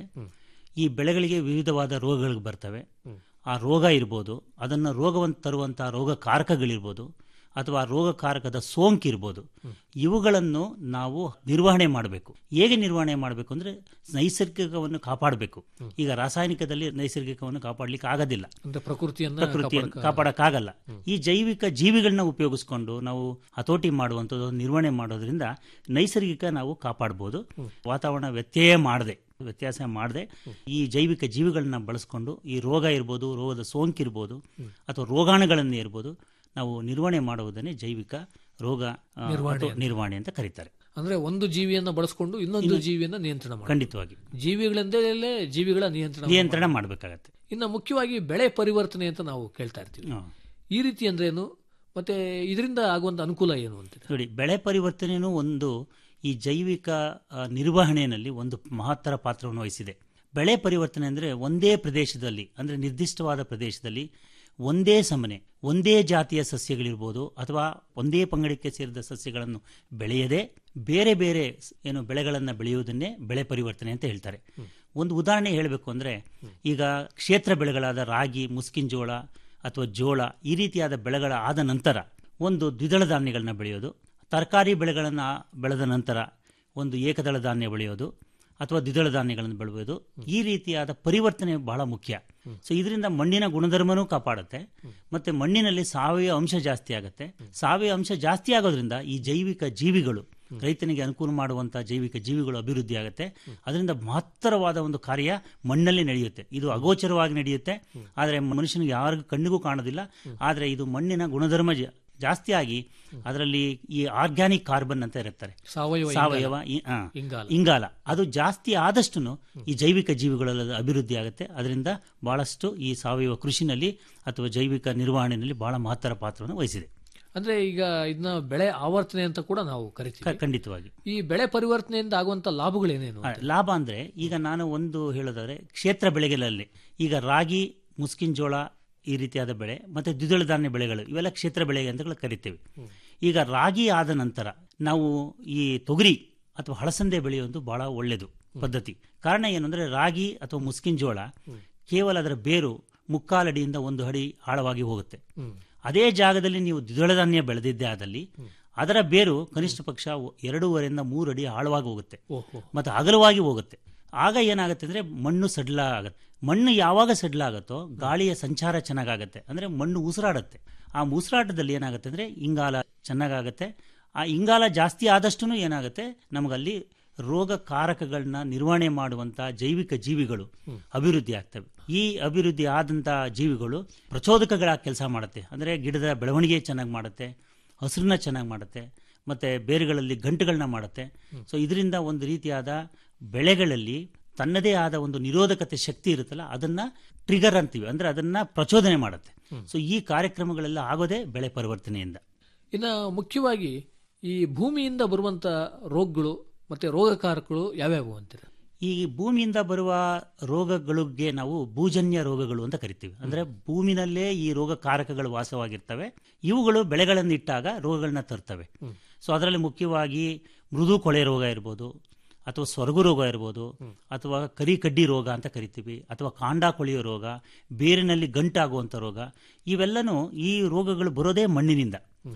ಈ ಬೆಳೆಗಳಿಗೆ ವಿವಿಧವಾದ ರೋಗಗಳು ಬರ್ತವೆ ಆ ರೋಗ ಇರ್ಬೋದು ಅದನ್ನು ರೋಗವನ್ನು ತರುವಂಥ ರೋಗ ಕಾರಕಗಳಿರ್ಬೋದು ಅಥವಾ ರೋಗಕಾರಕದ ಸೋಂಕಿರ್ಬೋದು ಇವುಗಳನ್ನು ನಾವು ನಿರ್ವಹಣೆ ಮಾಡಬೇಕು ಹೇಗೆ ನಿರ್ವಹಣೆ ಮಾಡಬೇಕು ಅಂದರೆ ನೈಸರ್ಗಿಕವನ್ನು ಕಾಪಾಡಬೇಕು ಈಗ ರಾಸಾಯನಿಕದಲ್ಲಿ ನೈಸರ್ಗಿಕವನ್ನು ಕಾಪಾಡಲಿಕ್ಕೆ ಆಗೋದಿಲ್ಲ ಅಂದ್ರೆ ಪ್ರಕೃತಿಯನ್ನ ಪ್ರಕೃತಿಯನ್ನು ಕಾಪಾಡಕ- ಕಾಪಾಡಕ್ಕಾಗಲ್ಲ ಈ ಜೈವಿಕ ಜೀವಿಗಳನ್ನ ಉಪಯೋಗಿಸ್ಕೊಂಡು ನಾವು ಹತೋಟಿ ಮಾಡುವಂಥದ್ದು ನಿರ್ವಹಣೆ ಮಾಡೋದ್ರಿಂದ ನೈಸರ್ಗಿಕ ನಾವು ಕಾಪಾಡ್ಬೋದು ವಾತಾವರಣ ವ್ಯತ್ಯಯ ಮಾಡದೆ ವ್ಯತ್ಯಾಸ ಮಾಡದೆ ಈ ಜೈವಿಕ ಜೀವಿಗಳನ್ನ ಬಳಸ್ಕೊಂಡು ಈ ರೋಗ ಇರ್ಬೋದು ರೋಗದ ಸೋಂಕಿರ್ಬೋದು ಅಥವಾ ರೋಗಾಣುಗಳನ್ನೇ ಇರ್ಬೋದು ನಾವು ನಿರ್ವಹಣೆ ಮಾಡುವುದನ್ನೇ ಜೈವಿಕ ರೋಗ ಆ, ನಿರ್ವಹಣೆ ಅಥವಾ ಅಂತ. ನಿರ್ವಹಣೆ ಅಂತ ಕರೀತಾರೆ ಅಂದ್ರೆ ಒಂದು ಜೀವಿಯನ್ನ ಬಳಸ್ಕೊಂಡು ಇನ್ನೊಂದು ಇನ್ನು- ಜೀವಿಯನ್ನ ನಿಯಂತ್ರಣ ಮಾಡಿ ಖಂಡಿತವಾಗಿ ಜೀವಿಗಳಿಂದಲೇ ಜೀವಿಗಳ ನಿಯಂತ್ರಣ ನಿಯಂತ್ರಣ ಮಾಡಿ. ಮಾಡಬೇಕಾಗತ್ತೆ ಇನ್ನು ಮುಖ್ಯವಾಗಿ ಬೆಳೆ ಪರಿವರ್ತನೆ ಅಂತ ನಾವು ಕೇಳ್ತಾ ಇರ್ತೀವಿ ಈ ರೀತಿ ಅಂದ್ರೆ ಏನು ಮತ್ತೆ ಇದರಿಂದ ಆಗುವಂತ ಅನುಕೂಲ ಏನು ಅಂತ ನೋಡಿ ಬೆಳೆ ಪರಿವರ್ತನೆಯೂ ಒಂದು ಈ ಜೈವಿಕ ಆ, ನಿರ್ವಹಣೆಯಲ್ಲಿ ಒಂದು ಮಹತ್ತರ ಪಾತ್ರವನ್ನು ವಹಿಸಿದೆ ಬೆಳೆ ಪರಿವರ್ತನೆ ಅಂದರೆ ಒಂದೇ ಪ್ರದೇಶದಲ್ಲಿ ಅಂದರೆ ನಿರ್ದಿಷ್ಟವಾದ ಪ್ರದೇಶದಲ್ಲಿ ಒಂದೇ ಸಮನೆ ಒಂದೇ ಜಾತಿಯ ಸಸ್ಯಗಳಿರ್ಬೋದು ಅಥವಾ ಒಂದೇ ಪಂಗಡಕ್ಕೆ ಸೇರಿದ ಸಸ್ಯಗಳನ್ನು ಬೆಳೆಯದೆ ಬೇರೆ ಬೇರೆ ಸ್- ಏನು ಬೆಳೆಗಳನ್ನು ಬೆಳೆಯುವುದನ್ನೇ ಬೆಳೆ ಪರಿವರ್ತನೆ ಅಂತ ಹೇಳ್ತಾರೆ ಒಂದು ಉದಾಹರಣೆ ಹೇಳಬೇಕು ಅಂದರೆ ಈಗ ಕ್ಷೇತ್ರ ಬೆಳೆಗಳಾದ ರಾಗಿ ಮುಸ್ಕಿನ್ ಜೋಳ ಅಥವಾ ಜೋಳ ಈ ರೀತಿಯಾದ ಬೆಳೆಗಳ ಆದ ನಂತರ ಒಂದು ದ್ವಿದಳ ಧಾನ್ಯಗಳನ್ನ ಬೆಳೆಯೋದು ತರಕಾರಿ ಬೆಳೆಗಳನ್ನು ಬೆಳೆದ ನಂತರ ಒಂದು ಏಕದಳ ಧಾನ್ಯ ಬೆಳೆಯೋದು ಅಥವಾ ದ್ವಿದಳ ಧಾನ್ಯಗಳನ್ನು ಬೆಳೆಯೋದು ಈ ರೀತಿಯಾದ ಪರಿವರ್ತನೆ ಬಹಳ ಮುಖ್ಯ ಸೊ ಇದರಿಂದ ಮಣ್ಣಿನ ಗುಣಧರ್ಮನೂ ಕಾಪಾಡುತ್ತೆ ಮತ್ತೆ ಮಣ್ಣಿನಲ್ಲಿ ಸಾವಯವ ಅಂಶ ಜಾಸ್ತಿ ಆಗುತ್ತೆ ಸಾವಯವ ಅಂಶ ಜಾಸ್ತಿ ಆಗೋದ್ರಿಂದ ಈ ಜೈವಿಕ ಜೀವಿಗಳು ರೈತನಿಗೆ ಅನುಕೂಲ ಮಾಡುವಂಥ ಜೈವಿಕ ಜೀವಿಗಳು ಅಭಿವೃದ್ಧಿ ಆಗುತ್ತೆ ಅದರಿಂದ ಮಹತ್ತರವಾದ ಒಂದು ಕಾರ್ಯ ಮಣ್ಣಲ್ಲಿ ನಡೆಯುತ್ತೆ ಇದು ಅಗೋಚರವಾಗಿ ನಡೆಯುತ್ತೆ ಆದರೆ ಮನುಷ್ಯನಿಗೆ ಯಾರಿಗೂ ಕಣ್ಣಿಗೂ ಕಾಣೋದಿಲ್ಲ ಆದರೆ ಇದು ಮಣ್ಣಿನ ಗುಣಧರ್ಮ ಜ- ಜಾಸ್ತಿ ಆಗಿ ಅದರಲ್ಲಿ ಈ ಆರ್ಗ್ಯಾನಿಕ್ ಕಾರ್ಬನ್ ಅಂತ ಇರುತ್ತಾರೆ ಸಾವಯವ ಸಾವಯವ ಇಂಗಾಲ. ಇ- ಆ, ಇಂಗಾಲ. ಇಂಗಾಲ ಅದು ಜಾಸ್ತಿ ಆದಷ್ಟು ಈ ಜೈವಿಕ ಜೀವಿಗಳೆಲ್ಲ ಅಭಿವೃದ್ಧಿ ಆಗುತ್ತೆ ಅದರಿಂದ ಬಹಳಷ್ಟು ಈ ಸಾವಯವ ಕೃಷಿನಲ್ಲಿ ಅಥವಾ ಜೈವಿಕ ನಿರ್ವಹಣೆಯಲ್ಲಿ ಬಹಳ ಮಹತ್ತರ ಪಾತ್ರವನ್ನು ವಹಿಸಿದೆ ಅಂದ್ರೆ ಈಗ ಇದನ್ನ ಬೆಳೆ ಆವರ್ತನೆ ಅಂತ ಕೂಡ ನಾವು ಕರಿತೀವಿ ಕ- ಖಂಡಿತವಾಗಿ ಈ ಬೆಳೆ ಪರಿವರ್ತನೆಯಿಂದ ಆಗುವಂತ ಲಾಭಗಳೇನೇನು ಆ, ಲಾಭ ಅಂದ್ರೆ ಈಗ ನಾನು ಒಂದು ಹೇಳೋದಾದ್ರೆ ಕ್ಷೇತ್ರ ಬೆಳೆಗಳಲ್ಲಿ ಈಗ ರಾಗಿ ಮುಸ್ಕಿನ್ ಜೋಳ ಈ ರೀತಿಯಾದ ಬೆಳೆ ಮತ್ತೆ ದ್ವಿದಳ ಧಾನ್ಯ ಬೆಳೆಗಳು ಇವೆಲ್ಲ ಕ್ಷೇತ್ರ ಬೆಳೆ ಅಂತ ಕರಿತೇವೆ ಈಗ ರಾಗಿ ಆದ ನಂತರ ನಾವು ಈ ತೊಗರಿ ಅಥವಾ ಹಳಸಂದೆ ಬೆಳೆಯುವುದು ಬಹಳ ಒಳ್ಳೆಯದು ಪದ್ಧತಿ ಕಾರಣ ಏನು ಅಂದ್ರೆ ರಾಗಿ ಅಥವಾ ಮುಸ್ಕಿನ್ ಜೋಳ ಕೇವಲ ಅದರ ಬೇರು ಮುಕ್ಕಾಲಡಿಯಿಂದ ಒಂದು ಅಡಿ ಆಳವಾಗಿ ಹೋಗುತ್ತೆ ಅದೇ ಜಾಗದಲ್ಲಿ ನೀವು ದ್ವಿದಳ ಧಾನ್ಯ ಬೆಳೆದಿದ್ದೇ ಆದಲ್ಲಿ ಅದರ ಬೇರು ಕನಿಷ್ಠ ಪಕ್ಷ ಎರಡೂವರೆಯಿಂದ ಮೂರು ಅಡಿ ಆಳವಾಗಿ ಹೋಗುತ್ತೆ ಓಹೋ ಮತ್ತು ಅಗಲವಾಗಿ ಹೋಗುತ್ತೆ ಆಗ ಏನಾಗುತ್ತೆ ಅಂದರೆ ಮಣ್ಣು ಸಡ್ಲ ಆಗುತ್ತೆ ಮಣ್ಣು ಯಾವಾಗ ಸಡ್ಲ ಆಗುತ್ತೋ ಗಾಳಿಯ ಸಂಚಾರ ಚೆನ್ನಾಗಾಗುತ್ತೆ ಅಂದರೆ ಮಣ್ಣು ಉಸಿರಾಡುತ್ತೆ ಆ ಉಸಿರಾಟದಲ್ಲಿ ಏನಾಗುತ್ತೆ ಅಂದರೆ ಇಂಗಾಲ ಚೆನ್ನಾಗಾಗುತ್ತೆ ಆ ಇಂಗಾಲ ಜಾಸ್ತಿ ಆದಷ್ಟು ಏನಾಗುತ್ತೆ ನಮಗಲ್ಲಿ ರೋಗ ಕಾರಕಗಳನ್ನ ನಿರ್ವಹಣೆ ಮಾಡುವಂಥ ಜೈವಿಕ ಜೀವಿಗಳು ಅಭಿವೃದ್ಧಿ ಆಗ್ತವೆ ಈ ಅಭಿವೃದ್ಧಿ ಆದಂಥ ಜೀವಿಗಳು ಪ್ರಚೋದಕಗಳಾಗಿ ಕೆಲಸ ಮಾಡುತ್ತೆ ಅಂದರೆ ಗಿಡದ ಬೆಳವಣಿಗೆ ಚೆನ್ನಾಗಿ ಮಾಡುತ್ತೆ ಹಸಿರನ್ನ ಚೆನ್ನಾಗಿ ಮಾಡುತ್ತೆ ಮತ್ತು ಬೇರುಗಳಲ್ಲಿ ಗಂಟುಗಳನ್ನ ಮಾಡುತ್ತೆ ಸೊ ಇದರಿಂದ ಒಂದು ರೀತಿಯಾದ ಬೆಳೆಗಳಲ್ಲಿ ತನ್ನದೇ ಆದ ಒಂದು ನಿರೋಧಕತೆ ಶಕ್ತಿ ಇರುತ್ತಲ್ಲ ಅದನ್ನ ಟ್ರಿಗರ್ ಅಂತೀವಿ ಅಂದ್ರೆ ಅದನ್ನ ಪ್ರಚೋದನೆ ಮಾಡುತ್ತೆ ಸೊ ಈ ಕಾರ್ಯಕ್ರಮಗಳೆಲ್ಲ ಆಗೋದೇ ಬೆಳೆ ಪರಿವರ್ತನೆಯಿಂದ ಇನ್ನು ಮುಖ್ಯವಾಗಿ ಈ ಭೂಮಿಯಿಂದ ಬರುವಂತ ರೋಗಗಳು ಮತ್ತೆ ರೋಗಕಾರಕಗಳು ಯಾವ್ಯಾವು ಅಂತೀರ ಈ ಭೂಮಿಯಿಂದ ಬರುವ ರೋಗಗಳಿಗೆ ನಾವು ಭೂಜನ್ಯ ರೋಗಗಳು ಅಂತ ಕರಿತೀವಿ ಅಂದ್ರೆ ಭೂಮಿನಲ್ಲೇ ಈ ರೋಗ ಕಾರಕಗಳು ವಾಸವಾಗಿರ್ತವೆ ಇವುಗಳು ಬೆಳೆಗಳನ್ನು ಇಟ್ಟಾಗ ರೋಗಗಳನ್ನ ತರ್ತವೆ ಸೊ ಅದರಲ್ಲಿ ಮುಖ್ಯವಾಗಿ ಮೃದು ಕೊಳೆ ರೋಗ ಇರ್ಬೋದು ಅಥವಾ ಸ್ವರ್ಗು ರೋಗ ಇರ್ಬೋದು ಅಥವಾ ಕರಿ ಕಡ್ಡಿ ರೋಗ ಅಂತ ಕರಿತೀವಿ ಅಥವಾ ಕಾಂಡ ಕೊಳೆಯೋ ರೋಗ ಬೇರಿನಲ್ಲಿ ಗಂಟಾಗುವಂಥ ರೋಗ ಇವೆಲ್ಲನೂ ಈ ರೋಗಗಳು ಬರೋದೇ ಮಣ್ಣಿನಿಂದ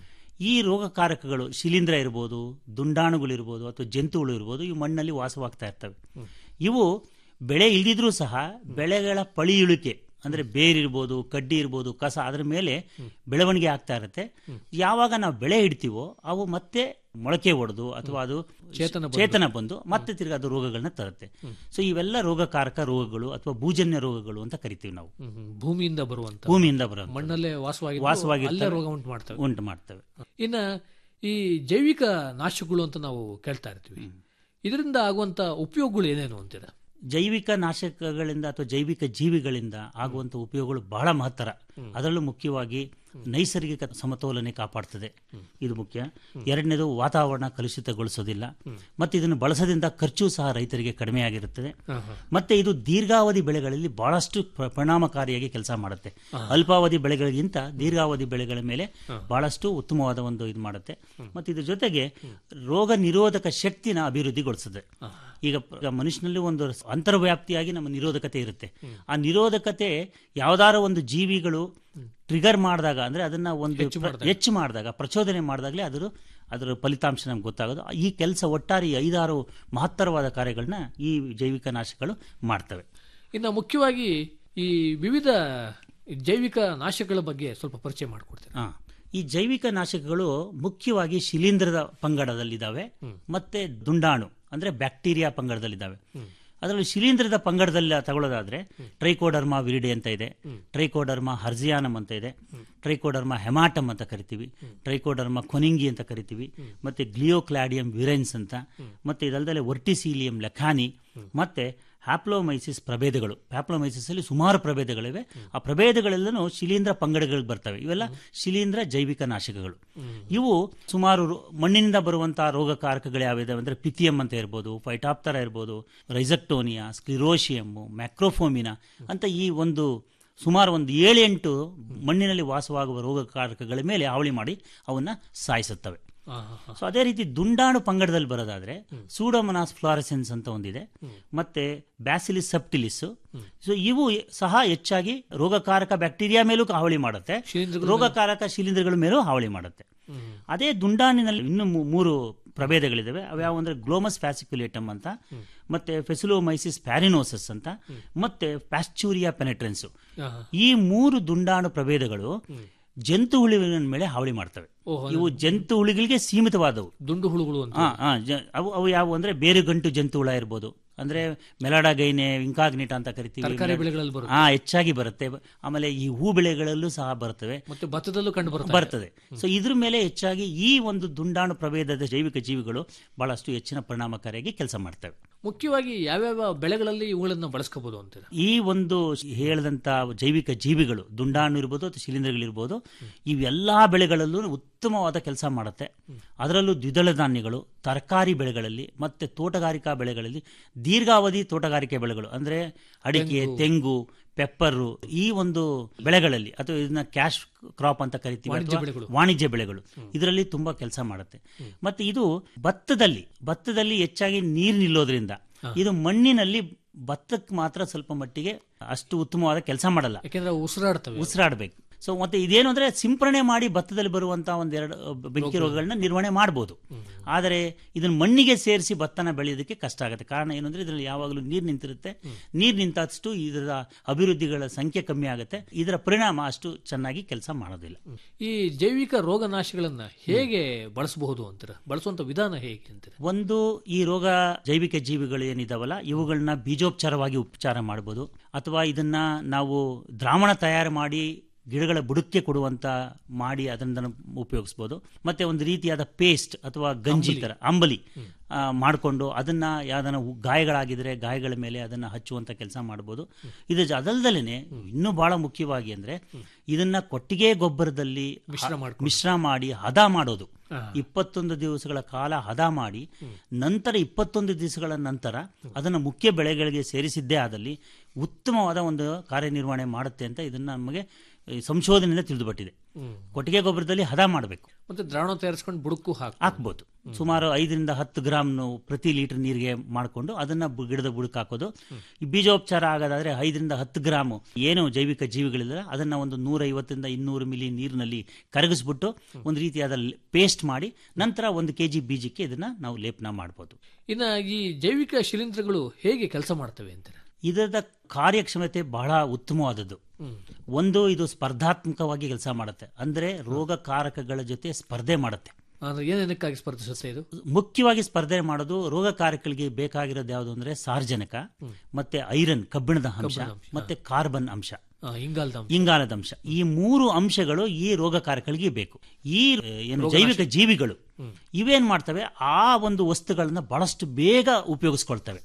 ಈ ರೋಗಕಾರಕಗಳು ಶಿಲೀಂಧ್ರ ಇರ್ಬೋದು ದುಂಡಾಣುಗಳಿರ್ಬೋದು ಅಥವಾ ಜಂತುಗಳು ಇರ್ಬೋದು ಇವು ಮಣ್ಣಲ್ಲಿ ವಾಸವಾಗ್ತಾ ಇರ್ತವೆ ಇವು ಬೆಳೆ ಇಳಿದಿದ್ರೂ ಸಹ ಬೆಳೆಗಳ ಪಳಿಯುಳಿಕೆ ಅಂದ್ರೆ ಬೇರಿರ್ಬೋದು ಕಡ್ಡಿ ಇರ್ಬೋದು ಕಸ ಅದರ ಮೇಲೆ ಬೆಳವಣಿಗೆ ಆಗ್ತಾ ಇರುತ್ತೆ ಯಾವಾಗ ನಾವು ಬೆಳೆ ಇಡ್ತೀವೋ ಅವು ಮತ್ತೆ ಮೊಳಕೆ ಒಡೆದು ಅಥವಾ ಅದು ಚೇತನ ಬಂದು. ಚೇತನ ಬಂದು ಮತ್ತೆ ತಿರ್ಗಿ ಅದು ರೋಗಗಳನ್ನ ತರುತ್ತೆ ಸೊ ಇವೆಲ್ಲ ರೋಗಕಾರಕ ರೋಗಗಳು ಅಥವಾ ಭೂಜನ್ಯ ರೋಗಗಳು ಅಂತ ಕರಿತೀವಿ ನಾವು ಹ್ಮ್, ಹ್ಮ್. ಭೂಮಿಯಿಂದ ಬರುವಂತ ಭೂಮಿಯಿಂದ ಬರೋದು ಮಣ್ಣಲ್ಲೇ ವಾಸವಾಗಿ ವಾಸವಾಗಿ ಅಲ್ಲೇ ರೋಗ ಉಂಟು ಮಾಡ್ತವೆ ಉಂಟು ಮಾಡ್ತವೆ ಇನ್ನ ಈ ಜೈವಿಕ ನಾಶಗಳು ಅಂತ ನಾವು ಕೇಳ್ತಾ ಇರ್ತೀವಿ ಇದರಿಂದ ಆಗುವಂತ ಉಪಯೋಗಗಳು ಏನೇನು ಅಂತೀರಾ ಜೈವಿಕ ನಾಶಕಗಳಿಂದ ಅಥವಾ ಜೈವಿಕ ಜೀವಿಗಳಿಂದ ಆಗುವಂಥ ಉಪಯೋಗಗಳು ಬಹಳ ಮಹತ್ತರ ಅದರಲ್ಲೂ ಮುಖ್ಯವಾಗಿ ನೈಸರ್ಗಿಕ ಸಮತೋಲನೆ ಕಾಪಾಡ್ತದೆ ಇದು ಮುಖ್ಯ ಎರಡನೇದು ವಾತಾವರಣ ಕಲುಷಿತಗೊಳಿಸೋದಿಲ್ಲ ಮತ್ತೆ ಇದನ್ನು ಬಳಸೋದ್ರಿಂದ ಖರ್ಚು ಸಹ ರೈತರಿಗೆ ಕಡಿಮೆಯಾಗಿರುತ್ತದೆ ಮತ್ತೆ ಇದು ದೀರ್ಘಾವಧಿ ಬೆಳೆಗಳಲ್ಲಿ ಬಹಳಷ್ಟು ಪ್ರ- ಪರಿಣಾಮಕಾರಿಯಾಗಿ ಕೆಲಸ ಮಾಡುತ್ತೆ ಅಲ್ಪಾವಧಿ ಬೆಳೆಗಳಿಗಿಂತ ದೀರ್ಘಾವಧಿ ಬೆಳೆಗಳ ಮೇಲೆ ಬಹಳಷ್ಟು ಉತ್ತಮವಾದ ಒಂದು ಇದು ಮಾಡುತ್ತೆ ಮತ್ತೆ ಇದ್ರ ಜೊತೆಗೆ ರೋಗ ನಿರೋಧಕ ಶಕ್ತಿನ ಅಭಿವೃದ್ಧಿಗೊಳಿಸುತ್ತೆ ಈಗ ಪ- ಈಗ ಮನುಷ್ಯನಲ್ಲಿ ಒಂದು ಅಂತರ್ವ್ಯಾಪ್ತಿಯಾಗಿ ನಮ್ಮ ನಿರೋಧಕತೆ ಇರುತ್ತೆ ಆ ನಿರೋಧಕತೆ ಯಾವ್ದಾರ ಒಂದು ಜೀವಿಗಳು ಟ್ರಿಗರ್ ಮಾಡಿದಾಗ ಅಂದ್ರೆ ಅದನ್ನ ಒಂದು ಪ್ರ- ಹೆಚ್ಚು ಮಾಡಿದಾಗ ಪ್ರಚೋದನೆ ಮಾಡಿದಾಗಲೇ ಅದರ ಅದರ ಫಲಿತಾಂಶ ನಮ್ಗೆ ಗೊತ್ತಾಗೋದು ಈ ಕೆಲಸ ಒಟ್ಟಾರೆ ಈ ಐದಾರು ಮಹತ್ತರವಾದ ಕಾರ್ಯಗಳನ್ನ ಈ ಜೈವಿಕ ನಾಶಗಳು ಮಾಡ್ತವೆ ಇನ್ನು ಮುಖ್ಯವಾಗಿ ಈ ವಿವಿಧ ಜೈವಿಕ ನಾಶಗಳ ಬಗ್ಗೆ ಸ್ವಲ್ಪ ಪರಿಚಯ ಮಾಡಿಕೊಡ್ತೀರಾ ಹಾ ಈ ಜೈವಿಕ ನಾಶಕಗಳು ಮುಖ್ಯವಾಗಿ ಶಿಲೀಂಧ್ರದ ಪಂಗಡದಲ್ಲಿದ್ದಾವೆ ಮತ್ತೆ ದುಂಡಾಣು ಅಂದ್ರೆ ಬ್ಯಾಕ್ಟೀರಿಯಾ ಪಂಗಡದಲ್ಲಿದ್ದಾವೆ ಅದರಲ್ಲಿ ಶಿಲೀಂಧ್ರದ ಪಂಗಡದಲ್ಲಿ ತಗೊಳ್ಳೋದಾದ್ರೆ ಟ್ರೈಕೋಡರ್ಮಾ ವಿರಿಡೆ ಅಂತ ಇದೆ ಟ್ರೈಕೋಡರ್ಮಾ ಹರ್ಜಿಯಾನಮ್ ಅಂತ ಇದೆ ಟ್ರೈಕೋಡರ್ಮಾ ಹೆಮಾಟಮ್ ಅಂತ ಕರಿತೀವಿ ಟ್ರೈಕೋಡರ್ಮಾ ಕೊನಿಂಗಿ ಅಂತ ಕರಿತೀವಿ ಮತ್ತೆ ಗ್ಲಿಯೋಕ್ಲಾಡಿಯಂ ವಿರೆನ್ಸ್ ಅಂತ ಮತ್ತೆ ಇದಲ್ಲದೆ ವರ್ಟಿಸೀಲಿಯಂ ಲೆಖಾನಿ ಮತ್ತೆ ಹ್ಯಾಪ್ಲೋಮೈಸಿಸ್ ಪ್ರಭೇದಗಳು ಹ್ಯಾಪ್ಲೋಮೈಸಿಸ್ ಅಲ್ಲಿ ಸುಮಾರು ಪ್ರಭೇದಗಳಿವೆ ಆ ಪ್ರಭೇದಗಳೆಲ್ಲನೂ ಶಿಲೀಂಧ್ರ ಪಂಗಡಗಳು ಬರ್ತವೆ ಇವೆಲ್ಲ ಶಿಲೀಂಧ್ರ ಜೈವಿಕ ನಾಶಕಗಳು ಇವು ಸುಮಾರು ರೋ- ಮಣ್ಣಿನಿಂದ ಬರುವಂತಹ ರೋಗಕಾರಕಗಳು ಯಾವಿದಾವೆ ಅಂದ್ರೆ ಪಿಥಿಯಂ ಅಂತ ಇರ್ಬೋದು ಫೈಟಾಪ್ತರ ಇರ್ಬೋದು ರೈಸಕ್ಟೋನಿಯಾ ಸ್ಕ್ಲಿರೋಶಿಯಮ್ಮು ಮ್ಯಾಕ್ರೋಫೋಮಿನಾ ಅಂತ ಈ ಒಂದು ಸುಮಾರು ಒಂದು ಏಳೆಂಟು ಮಣ್ಣಿನಲ್ಲಿ ವಾಸವಾಗುವ ರೋಗಕಾರಕಗಳ ಮೇಲೆ ಹಾವಳಿ ಮಾಡಿ ಅವನ್ನ ಸಾಯಿಸುತ್ತವೆ ಸೊ ಅದೇ ರೀತಿ ದುಂಡಾಣು ಪಂಗಡದಲ್ಲಿ ಬರೋದಾದ್ರೆ ಸೂಡೋಮನಾಸ್ ಫ್ಲಾರೆಸೆನ್ಸ್ ಅಂತ ಒಂದಿದೆ ಮತ್ತೆ ಬ್ಯಾಸಿಲಿಸ್ ಸಬ್ಟಿಲಿಸ್ ಸೊ ಇವು ಸಹ ಹೆಚ್ಚಾಗಿ ರೋಗಕಾರಕ ಬ್ಯಾಕ್ಟೀರಿಯಾ ಮೇಲೂ ಹಾವಳಿ ಮಾಡುತ್ತೆ ರೋಗಕಾರಕ ಶಿಲೀಂಧ್ರಗಳ ಮೇಲೂ ಹಾವಳಿ ಮಾಡುತ್ತೆ ಅದೇ ದುಂಡಾಣಿನಲ್ಲಿ ಇನ್ನು ಮೂ- ಮೂರು ಪ್ರಭೇದಗಳಿದಾವೆ ಅವ್ಯಾವ ಅಂದ್ರೆ ಗ್ಲೋಮಸ್ ಫ್ಯಾಸಿಕ್ಯುಲೇಟಮ್ ಅಂತ ಮತ್ತೆ ಫೆಸಿಲೋಮೈಸಿಸ್ ಪ್ಯಾರಿನೋಸಸ್ ಅಂತ ಮತ್ತೆ ಪ್ಯಾಸ್ಚೂರಿಯಾ ಪೆನೆಟ್ರೆನ್ಸ್ ಈ ಮೂರು ದುಂಡಾಣು ಪ್ರಭೇದಗಳು ಜಂತು ಹುಳುವಿನ ಮೇಲೆ ಹಾವಳಿ ಮಾಡ್ತವೆ ಓಹೋ, ಇವು ಜಂತು ಹುಳುಗಳಿಗೆ ಸೀಮಿತವಾದವು ದುಂಡು ಹುಳುಗಳು ಅಂತ ಆ, ಆ, ಜ- ಅವು ಅವು ಯಾವುವು ಅಂದ್ರೆ ಬೇರೆ ಗಂಟು ಜಂತು ಹುಳ ಇರ್ಬೋದು ಅಂದ್ರೆ ಮೆಲಾಡಗೈನೆ ವಿಂಕಾಗ್ನಿಟ ಅಂತ ಕರಿತೀವಿ ತರಕಾರಿ ಬೆಳೆಗಳಲ್ಲಿ ಬರುತ್ತೆ. ಹಾ ಹೆಚ್ಚಾಗಿ ಬರುತ್ತೆ ಆಮೇಲೆ ಈ ಹೂ ಬೆಳೆಗಳಲ್ಲೂ ಸಹ ಬರ್ತವೆ ಮತ್ತೆ ಭತ್ತದಲ್ಲೂ ಕಂಡು ಬರುತ್ತೆ ಬರ್ತದೆ ಸೊ ಇದ್ರ ಮೇಲೆ ಹೆಚ್ಚಾಗಿ ಈ ಒಂದು ದುಂಡಾಣು ಪ್ರಭೇದದ ಜೈವಿಕ ಜೀವಿಗಳು ಬಹಳಷ್ಟು ಹೆಚ್ಚಿನ ಪರಿಣಾಮಕಾರಿಯಾಗಿ ಕೆಲಸ ಮಾಡ್ತವೆ ಮುಖ್ಯವಾಗಿ ಯಾವ್ಯಾವ ಬೆಳೆಗಳಲ್ಲಿ ಇವುಗಳನ್ನ ಬಳಸ್ಕೋಬಹುದು ಅಂತೀರಾ ಈ ಒಂದು ಹೇಳಿದಂತ ಜೈವಿಕ ಜೀವಿಗಳು ದುಂಡಾಣು ಇರ್ಬೋದು ಅಥವಾ ಶಿಲೀಂಧ್ರಗಳಿರ್ಬೋದು ಇವೆಲ್ಲಾ ಬೆಳೆಗಳಲ್ಲೂ ಉತ್ತಮವಾದ ಕೆಲಸ ಮಾಡುತ್ತೆ ಅದರಲ್ಲೂ ದ್ವಿದಳ ಧಾನ್ಯಗಳು ತರಕಾರಿ ಬೆಳೆಗಳಲ್ಲಿ ಮತ್ತೆ ತೋಟಗಾರಿಕಾ ಬೆಳೆಗಳಲ್ಲಿ ದೀರ್ಘಾವಧಿ ತೋಟಗಾರಿಕೆ ಬೆಳೆಗಳು ಅಂದ್ರೆ ಅಡಿಕೆ ತೆಂಗು ಪೆಪ್ಪರು ಈ ಒಂದು ಬೆಳೆಗಳಲ್ಲಿ ಅಥವಾ ಇದನ್ನ ಕ್ಯಾಶ್ ಕ್ರಾಪ್ ಅಂತ ಕರಿತೀವಿ ವಾಣಿಜ್ಯ ಅಥವಾ ಬೆಳೆಗಳು. ವಾಣಿಜ್ಯ ಬೆಳೆಗಳು ಇದರಲ್ಲಿ ತುಂಬಾ ಕೆಲಸ ಮಾಡುತ್ತೆ ಮತ್ತೆ ಇದು ಭತ್ತದಲ್ಲಿ ಭತ್ತದಲ್ಲಿ ಹೆಚ್ಚಾಗಿ ನೀರು ನಿಲ್ಲೋದ್ರಿಂದ ಇದು ಮಣ್ಣಿನಲ್ಲಿ ಭತ್ತಕ್ಕೆ ಮಾತ್ರ ಸ್ವಲ್ಪ ಮಟ್ಟಿಗೆ ಅಷ್ಟು ಉತ್ತಮವಾದ ಕೆಲಸ ಮಾಡಲ್ಲ ಯಾಕೆಂದ್ರೆ ಅವು ಉಸಿರಾಡ್ತವೆ ಉಸಿರಾಡಬೇಕು ಸೊ ಮತ್ತೆ ಇದೇನು ಅಂದ್ರೆ ಸಿಂಪರಣೆ ಮಾಡಿ ಭತ್ತದಲ್ಲಿ ಬರುವಂತಹ ಒಂದೆರಡು ಅಹ್, ಬೆಂಕಿ ರೋಗಗಳನ್ನ ನಿರ್ವಹಣೆ ಮಾಡಬಹುದು ಆದರೆ ಇದನ್ನ ಮಣ್ಣಿಗೆ ಸೇರಿಸಿ ಭತ್ತನ ಬೆಳೆಯೋದಕ್ಕೆ ಕಷ್ಟ ಆಗುತ್ತೆ ಕಾರಣ ಏನು ಅಂದ್ರೆ ಇದರಲ್ಲಿ ಯಾವಾಗಲೂ ನೀರು ನಿಂತಿರುತ್ತೆ ನೀರು ನಿಂತಷ್ಟು ಇದರ ಅಭಿವೃದ್ಧಿಗಳ ಸಂಖ್ಯೆ ಕಮ್ಮಿ ಆಗುತ್ತೆ ಇದರ ಪರಿಣಾಮ ಅಷ್ಟು ಚೆನ್ನಾಗಿ ಕೆಲಸ ಮಾಡೋದಿಲ್ಲ ಈ ಜೈವಿಕ ರೋಗನಾಶಗಳನ್ನ ಹೇಗೆ ಬಳಸಬಹುದು ಅಂತೀರಾ ಬಳಸುವಂತ ವಿಧಾನ ಹೇಗೆ ಅಂತೀರಾ ಒಂದು ಈ ರೋಗ ಜೈವಿಕ ಜೀವಿಗಳು ಏನಿದಾವಲ್ಲ ಇವುಗಳನ್ನ ಬೀಜೋಪಚಾರವಾಗಿ ಉಪಚಾರ ಮಾಡಬಹುದು ಅಥವಾ ಇದನ್ನ ನಾವು ದ್ರಾವಣ ತಯಾರು ಮಾಡಿ ಗಿಡಗಳ ಬುಡಕ್ಕೆ ಕೊಡುವಂತ ಮಾಡಿ ಅದನ್ನ ಉಪಯೋಗಿಸ್ಬೋದು ಮತ್ತೆ ಒಂದು ರೀತಿಯಾದ ಪೇಸ್ಟ್ ಅಥವಾ ಗಂಜಿ ತರ ಅಂಬಲಿ ಆ, ಮಾಡಿಕೊಂಡು ಅದನ್ನ ಯಾವ್ದನ್ನ ಉ- ಗಾಯಗಳಾಗಿದ್ರೆ ಗಾಯಗಳ ಮೇಲೆ ಅದನ್ನ ಹಚ್ಚುವಂತ ಕೆಲಸ ಮಾಡಬಹುದು ಇದು ಜ- ಅದಲ್ದಲೇನೆ ಇನ್ನೂ ಬಹಳ ಮುಖ್ಯವಾಗಿ ಅಂದ್ರೆ ಇದನ್ನ ಕೊಟ್ಟಿಗೆ ಗೊಬ್ಬರದಲ್ಲಿ ಮಿಶ್ರ ಹ- ಮಿಶ್ರ ಮಾಡಿ ಹದ ಮಾಡೋದು ಇಪ್ಪತ್ತೊಂದು ದಿವಸಗಳ ಕಾಲ ಹದ ಮಾಡಿ ನಂತರ ಇಪ್ಪತ್ತೊಂದು ದಿವಸಗಳ ನಂತರ ಅದನ್ನು ಮುಖ್ಯ ಬೆಳೆಗಳಿಗೆ ಸೇರಿಸಿದ್ದೇ ಆದಲ್ಲಿ ಉತ್ತಮವಾದ ಒಂದು ಕಾರ್ಯನಿರ್ವಹಣೆ ಮಾಡುತ್ತೆ ಅಂತ ಇದನ್ನ ನಮಗೆ ಈ ಸಂಶೋಧನೆಯಿಂದ ತಿಳಿದುಬಟ್ಟಿದೆ ಕೊಟ್ಟಿಗೆ ಗೊಬ್ಬರದಲ್ಲಿ ಹದ ಮಾಡಬೇಕು ಮತ್ತೆ ದ್ರಾವಣ ತಯಾರಿಸ್ಕೊಂಡು ಬುಡಕ್ಕೂ ಹಾಕಿ ಹಾಕ್ಬೋದು ಸುಮಾರು ಐದರಿಂದ ಹತ್ತು ಗ್ರಾಮ್ ಪ್ರತಿ ಲೀಟರ್ ನೀರಿಗೆ ಮಾಡಿಕೊಂಡು ಅದನ್ನ ಬು- ಗಿಡದ ಬುಡಕ್ಕೆ ಹಾಕೋದು ಈ ಬೀಜೋಪಚಾರ ಆಗೋದಾದ್ರೆ ಐದರಿಂದ ಹತ್ತು ಗ್ರಾಮ್ ಏನು ಜೈವಿಕ ಜೀವಿಗಳಿಲ್ಲ ಅದನ್ನ ಒಂದು ನೂರ ಐವತ್ತರಿಂದ ಇನ್ನೂರು ಮಿಲಿ ನೀರಿನಲ್ಲಿ ಕರಗಿಸ್ಬಿಟ್ಟು ಒಂದು ರೀತಿಯಾದ ಪೇಸ್ಟ್ ಮಾಡಿ ನಂತರ ಒಂದು ಕೆಜಿ ಬೀಜಕ್ಕೆ ಇದನ್ನ ನಾವು ಲೇಪನ ಮಾಡ್ಬೋದು ಇನ್ನ ಈ ಜೈವಿಕ ಶಿಲೀಂಧ್ರಗಳು ಹೇಗೆ ಕೆಲಸ ಮಾಡ್ತವೆ ಅಂತೀರಾ ಇದರ ಕಾರ್ಯಕ್ಷಮತೆ ಬಹಳ ಉತ್ತಮವಾದದ್ದು ಒಂದು ಇದು ಸ್ಪರ್ಧಾತ್ಮಕವಾಗಿ ಕೆಲಸ ಮಾಡುತ್ತೆ ಅಂದ್ರೆ ರೋಗಕಾರಕಗಳ ಜೊತೆ ಸ್ಪರ್ಧೆ ಮಾಡುತ್ತೆ ಅಂದ್ರೆ ಏನೇನಕ್ಕಾಗಿ ಸ್ಪರ್ಧಿಸುತ್ತೆ ಇದು ಮುಖ್ಯವಾಗಿ ಸ್ಪರ್ಧೆ ಮಾಡೋದು ರೋಗಕಾರಕಗಳಿಗೆ ಬೇಕಾಗಿರೋದು ಯಾವುದು ಅಂದ್ರೆ ಸಾರ್ವಜನಿಕ ಮತ್ತೆ ಐರನ್ ಕಬ್ಬಿಣದ ಅಂಶ ಮತ್ತೆ ಕಾರ್ಬನ್ ಅಂಶ ಆ, ಇಂಗಾಲದ ಅಂಶ. ಇಂಗಾಲದ ಅಂಶ ಈ ಮೂರು ಅಂಶಗಳು ಈ ರೋಗಕಾರಕಗಳಿಗೆ ಬೇಕು ಈ ಆ, ಏನು ಜೈವಿಕ ಜೀವಿಗಳು ಇವೇನ್ ಮಾಡ್ತವೆ ಆ ಒಂದು ವಸ್ತುಗಳನ್ನ ಬಹಳಷ್ಟು ಬೇಗ ಉಪಯೋಗಿಸ್ಕೊಳ್ತವೆ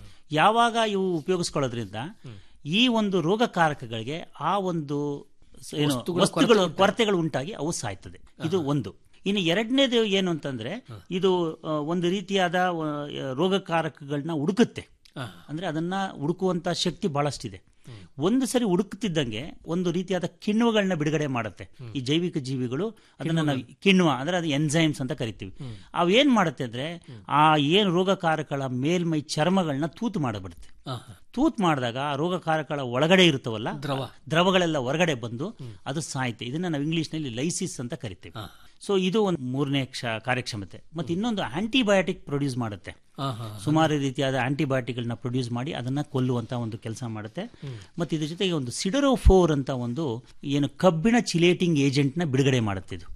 ಯಾವಾಗ ಇವು ಉಪಯೋಗಿಸ್ಕೊಳ್ಳೋದ್ರಿಂದ ಈ ಒಂದು ರೋಗಕಾರಕಗಳಿಗೆ ಆ ಒಂದು ಸ- ಏನು ವಸ್ತುಗಳ ವಸ್ತುಗಳು ಕೊರತೆ ಕೊರತೆಗಳು ಉಂಟಾಗಿ ಅವು ಸಾಯ್ತದೆ ಇದು ಒಂದು ಇನ್ನು ಎರಡನೇದು ಏನು ಅಂತಂದ್ರೆ ಇದು ಆ, ಒಂದು ರೀತಿಯಾದ ಆ, ರೋಗಕಾರಕಗಳನ್ನ ಹುಡುಕುತ್ತೆ ಅಂದ್ರೆ ಅದನ್ನ ಹುಡುಕುವಂತ ಶಕ್ತಿ ಬಹಳಷ್ಟಿದೆ ಒಂದು ಸರಿ ಹುಡುಕ್ತಿದ್ದಂಗೆ ಒಂದು ರೀತಿಯಾದ ಕಿಣ್ವಗಳನ್ನ ಬಿಡುಗಡೆ ಮಾಡುತ್ತೆ ಈ ಜೈವಿಕ ಜೀವಿಗಳು ಅದನ್ನ ನಾವು ಕಿಣ್ವ ಅಂದ್ರೆ ಅದು ಎನ್ಸೈಮ್ಸ್ ಅಂತ ಕರಿತೀವಿ ಅವು ಏನ್ ಮಾಡುತ್ತೆ ಅಂದ್ರೆ ಆ ಏನು ರೋಗಕಾರಕಗಳ ಮೇಲ್ಮೈ ಚರ್ಮಗಳನ್ನ ತೂತು ಮಾಡಿಬಿಡುತ್ತೆ ತೂತ್ ಮಾಡಿದಾಗ ಆ ರೋಗಕಾರಕಗಳ ಒಳಗಡೆ ಇರುತ್ತವಲ್ಲ ದ್ರವ. ದ್ರವಗಳೆಲ್ಲ ಹೊರಗಡೆ ಬಂದು ಅದು ಸಾಯುತ್ತೆ ಇದನ್ನ ನಾವು ಇಂಗ್ಲಿಷ್ ನಲ್ಲಿ ಲೈಸಿಸ್ ಅಂತ ಕರಿತೀವಿ ಸೊ ಇದು ಒಂದು ಮೂರನೇ ಕ್ಷ ಕಾರ್ಯಕ್ಷಮತೆ ಮತ್ತೆ ಇನ್ನೊಂದು ಆಂಟಿಬಯೋಟಿಕ್ ಪ್ರೊಡ್ಯೂಸ್ ಮಾಡುತ್ತೆ ಸುಮಾರು ರೀತಿಯಾದ ಆಂಟಿಬಯೋಟಿಕ್ಗಳನ್ನ ಪ್ರೊಡ್ಯೂಸ್ ಮಾಡಿ ಅದನ್ನ ಕೊಲ್ಲುವಂತ ಒಂದು ಕೆಲಸ ಮಾಡುತ್ತೆ ಮತ್ತೆ ಇದ್ರ ಜೊತೆಗೆ ಒಂದು ಸಿಡರೋಫೋರ್ ಅಂತ ಒಂದು ಏನು ಕಬ್ಬಿಣ ಚಿಲೇಟಿಂಗ್ ಏಜೆಂಟ್ ನ ಬಿಡುಗಡೆ ಮಾಡುತ್ತೆ ಇದು